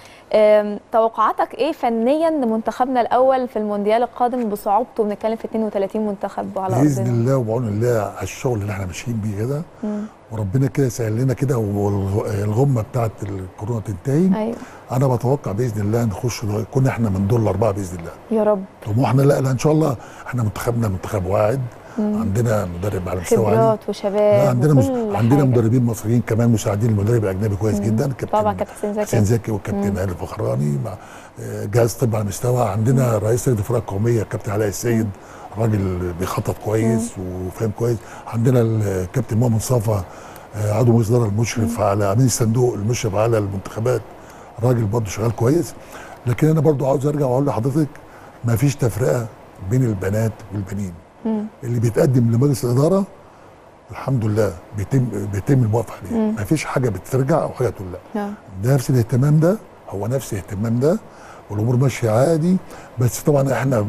آم، توقعاتك ايه فنيا لمنتخبنا الاول في المونديال القادم بصعوبته بنتكلم في 32 منتخب على باذن ارضنا الله وبعون الله على الشغل اللي احنا ماشيين بيه كده وربنا كده يسهل لنا كده والغمه بتاعت الكورونا تنتهي ايوه انا بتوقع باذن الله نخش نكون احنا من دول الاربعه باذن الله يا رب طموحنا لا لا ان شاء الله احنا منتخبنا منتخب واعد عندنا مدرب على مستوى عالي خبرات وشباب لا عندنا مس... وكل عندنا حاجة. مدربين مصريين كمان مساعدين المدرب الاجنبي كويس جدا كابتن طبعا كابتن حسين زكي. حسين زكي والكابتن هاني الفخراني مع آه، جهاز طب على مستوى عندنا رئيس لجنه الفرق القوميه الكابتن علاء السيد راجل بيخطط كويس وفاهم كويس عندنا الكابتن مؤمن صفا آه، عضو مجلس الاداره المشرف على امين الصندوق المشرف على المنتخبات راجل برضه شغال كويس لكن انا برضه عاوز ارجع واقول لحضرتك ما فيش تفرقه بين البنات والبنين اللي بيتقدم لمجلس الاداره الحمد لله بيتم بيتم الموافقه عليه ما فيش حاجه بترجع او حاجه تقول لا آه. ده نفس الاهتمام ده هو نفس الاهتمام ده والامور ماشيه عادي بس طبعا احنا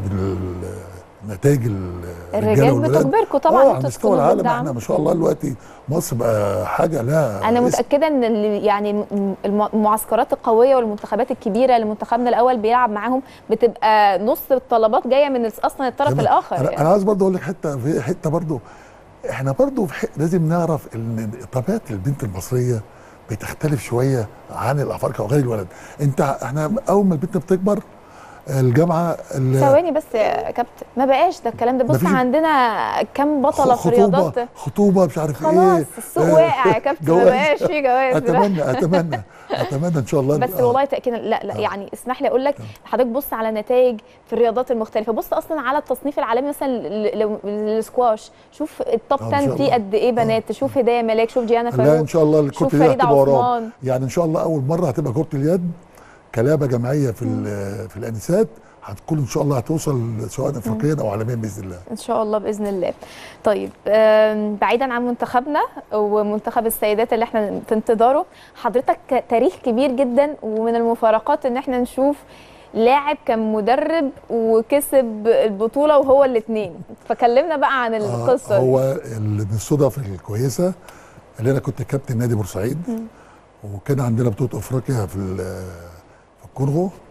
بالنتائج الرجال بتجبركم طبعا آه انتوا على مستوى تكونوا العالم بالدعم. احنا ما شاء الله دلوقتي مصر بقى حاجه لا انا اسم. متاكده ان اللي- يعني م- الم- المعسكرات القويه والمنتخبات الكبيره اللي منتخبنا الاول بيلعب معاهم بتبقى نص الطلبات جايه من الس- اصلا الطرف تمام. الاخر انا, يعني. أنا عايز برضه اقول لك حته في حته برضه احنا برضه في حق لازم نعرف ان طبيعه البنت المصريه بتختلف شويه عن الافارقه وغير الولد انت احنا اول ما البنت بتكبر الجامعه ال- ثواني بس يا كابتن ما بقاش ده الكلام ده بص مفيش- عندنا كام بطله في خطوبه رياضات خطوبه مش عارف ايه خلاص السوق آه، واقع يا كابتن ما جواز. بقاش في جواز اتمنى اتمنى اتمنى ان شاء الله بس آه. والله تاكيدا لا لا يعني اسمح لي اقول لك حضرتك بص على نتائج في الرياضات المختلفه بص اصلا على التصنيف العالمي مثلا ل- ل- للسكواش شوف التوب آه، إن 10 شاء فيه الله. قد ايه بنات شوف هدايا ملاك شوف جيانا لا فاروق ان شاء الله شوف الكره دي فريده هتبقى وراهم عثمان يعني ان شاء الله اول مره هتبقى كره اليد كلعبه جماعيه في ال- في الانسات هتكون ان شاء الله هتوصل سواء افريقيا او عالميا باذن الله ان شاء الله باذن الله طيب آم، بعيدا عن منتخبنا ومنتخب السيدات اللي احنا في انتظاره حضرتك تاريخ كبير جدا ومن المفارقات ان احنا نشوف لاعب كان مدرب وكسب البطوله وهو الاثنين فكلمنا بقى عن القصه آه دي. هو ال- من الصدف الكويسه اللي انا كنت كابتن نادي بورسعيد وكان عندنا بطوله افريقيا في ال- في الكونغو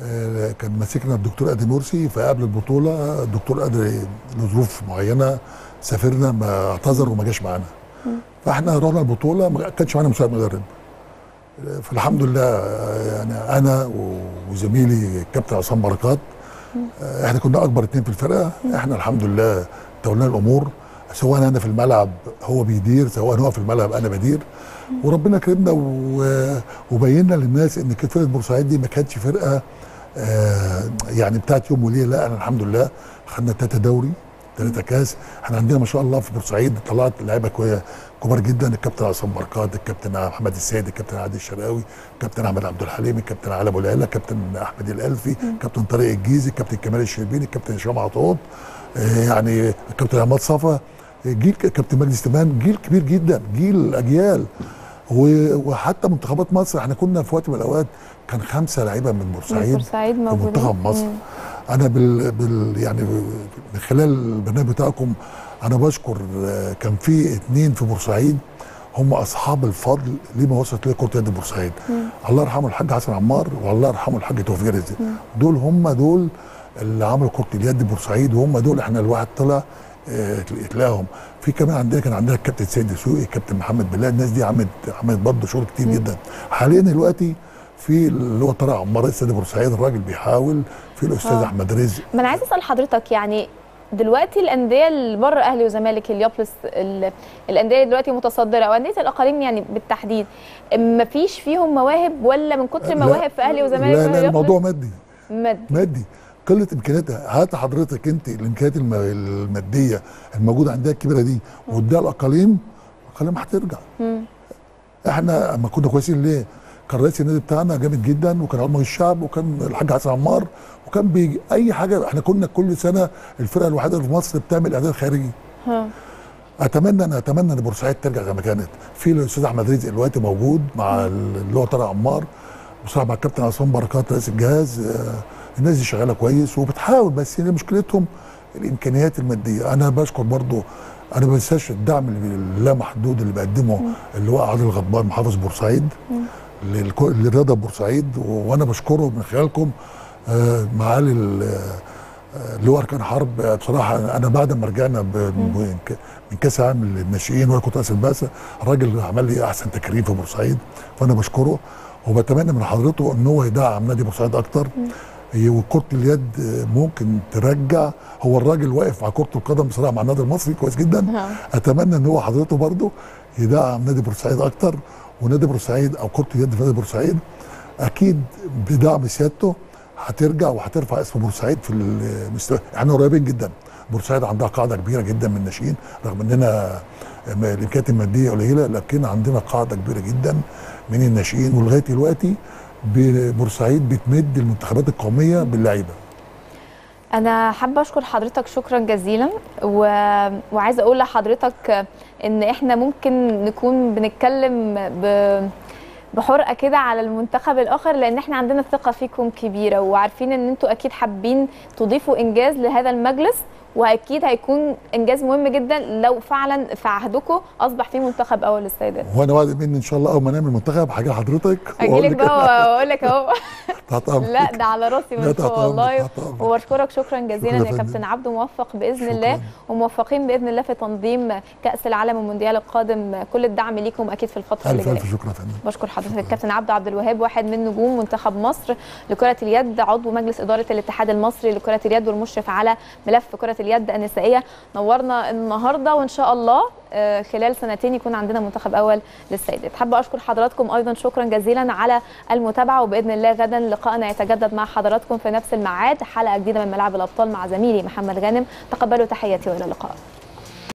آه، كان ماسكنا الدكتور ادي مرسي فقبل البطوله الدكتور ادي لظروف معينه سافرنا ما اعتذر وما جاش معانا فاحنا رحنا البطوله ما كانش معانا مساعد مدرب فالحمد لله آه، يعني انا و- وزميلي الكابتن عصام بركات آه، احنا كنا اكبر اتنين في الفرقه احنا الحمد لله تولينا الامور سواء انا في الملعب هو بيدير سواء هو في الملعب انا بدير وربنا كرمنا و- وبينا للناس ان كانت فرقه بورسعيد دي ما كانتش فرقه آه، يعني بتاعت يوم وليله لا انا الحمد لله خدنا ثلاثه دوري ثلاثه كاس احنا عندنا ما شاء الله في بورسعيد طلعت لعيبه كوي- كبار جدا الكابتن عصام بركات الكابتن محمد السيد الكابتن عادل الشرقاوي الكابتن احمد عبد الحليم الكابتن علي ابو العلا الكابتن احمد الالفي الكابتن طارق الجيزي الكابتن كمال الشربيني الكابتن هشام عطوط آه، يعني الكابتن عماد صفا جيل كابتن مجدي استمان جيل كبير جدا جيل اجيال و- وحتى منتخبات مصر احنا كنا في وقت من الاوقات كان خمسه لعيبه من بورسعيد بورسعيد في موجودين. منتخب مصر مم. انا بال, بال يعني من خلال البرنامج بتاعكم انا بشكر آه، كان في اتنين في بورسعيد هم اصحاب الفضل لما وصلت ليه كره يد بورسعيد الله يرحمه الحاج حسن عمار والله يرحمه الحاج توفيق رزق دول هم دول اللي عملوا كره اليد بورسعيد وهم دول احنا الواحد طلع آه، تلاقيهم في كمان عندنا كان عندنا الكابتن سيد دسوقي الكابتن محمد بلال الناس دي عملت عملت برضه شغل كتير جدا حاليا دلوقتي في اللي هو طارق عمار رئيس نادي بورسعيد الراجل بيحاول في الاستاذ آه. احمد رزق ما انا عايزه اسال حضرتك يعني دلوقتي الانديه اللي بره اهلي وزمالك اليابلس ال- الانديه دلوقتي متصدره وانديه الاقاليم يعني بالتحديد ما فيش فيهم مواهب ولا من كتر لا، مواهب في اهلي وزمالك لا لا واليابلس الموضوع مادي مد مادي قله امكانياتها هات حضرتك انت الامكانيات الم- الماديه الموجوده عندها الكبيره دي واديها الاقاليم الاقاليم هترجع احنا اما كنا كويسين ليه؟ كان رئيس النادي بتاعنا جامد جدا وكان عضو الشعب وكان الحاج حسن عمار وكان بيجي اي حاجه احنا كنا كل سنه الفرقه الوحيده اللي في مصر بتعمل اعداد خارجي ها. اتمنى انا اتمنى ان بورسعيد ترجع زي ما كانت في الاستاذ احمد رزق دلوقتي موجود مع اللي هو طارق عمار بصراحه مع الكابتن عصام بركات رئيس الجهاز آه، الناس دي شغاله كويس وبتحاول بس هي مشكلتهم الامكانيات الماديه انا بشكر برضو انا ما بنساش الدعم اللي اللا محدود اللي بقدمه اللي هو عادل غضبان محافظ بورسعيد للكو- للرياضه بورسعيد و- وانا بشكره من خلالكم آه، معالي ال- آه، اللي هو اركان حرب آه، بصراحه انا بعد ما رجعنا ب- من ك- من كاس العالم للناشئين وانا كنت رئيس البعثه الراجل عمل لي احسن تكريم في بورسعيد فانا بشكره وبتمنى من حضرته ان هو يدعم نادي بورسعيد اكتر هي وكره اليد آه، ممكن ترجع هو الراجل واقف مع كره القدم بصراحه مع النادي المصري كويس جدا اتمنى ان هو حضرته برضه يدعم نادي بورسعيد اكتر ونادي بورسعيد او كره اليد في نادي بورسعيد اكيد بدعم سيادته هترجع وهترفع اسم بورسعيد في المستوى احنا قريبين جدا بورسعيد عندها قاعده كبيره جدا من الناشئين رغم اننا ما- الامكانيات الماديه قليله لكن عندنا قاعده كبيره جدا من الناشئين ولغايه دلوقتي ب- بورسعيد بتمد المنتخبات القوميه باللعيبه انا حابه اشكر حضرتك شكرا جزيلا و... وعايزه اقول لحضرتك ان احنا ممكن نكون بنتكلم ب... بحرقه كده على المنتخب الاخر لان احنا عندنا ثقه فيكم كبيره وعارفين ان انتوا اكيد حابين تضيفوا انجاز لهذا المجلس واكيد هيكون انجاز مهم جدا لو فعلا في عهدكم اصبح في منتخب اول للسيدات وانا وعد مني ان شاء الله اول ما نعمل منتخب هاجي لحضرتك اجي وأقول لك لك بقى واقول لك اهو تحت أمرك. لا ده على راسي لا من تحت فوق أمرك، والله تحت أمرك. وبشكرك شكرا جزيلا شكرا يا يا كابتن فندم. عبده موفق باذن شكرا. الله وموفقين باذن الله في تنظيم كاس العالم والمونديال القادم كل الدعم ليكم اكيد في الفتره اللي الف جايه الف شكرا يا فندم بشكر حضرتك الكابتن عبده عبد الوهاب واحد من نجوم منتخب مصر لكره اليد عضو مجلس اداره الاتحاد المصري لكره اليد والمشرف على ملف كره اليد النسائيه نورنا النهارده وان شاء الله آه، خلال سنتين يكون عندنا منتخب اول للسيدات حابه اشكر حضراتكم ايضا شكرا جزيلا على المتابعه وباذن الله غدا لقائنا يتجدد مع حضراتكم في نفس الميعاد حلقه جديده من ملاعب الابطال مع زميلي محمد غانم تقبلوا تحياتي والى اللقاء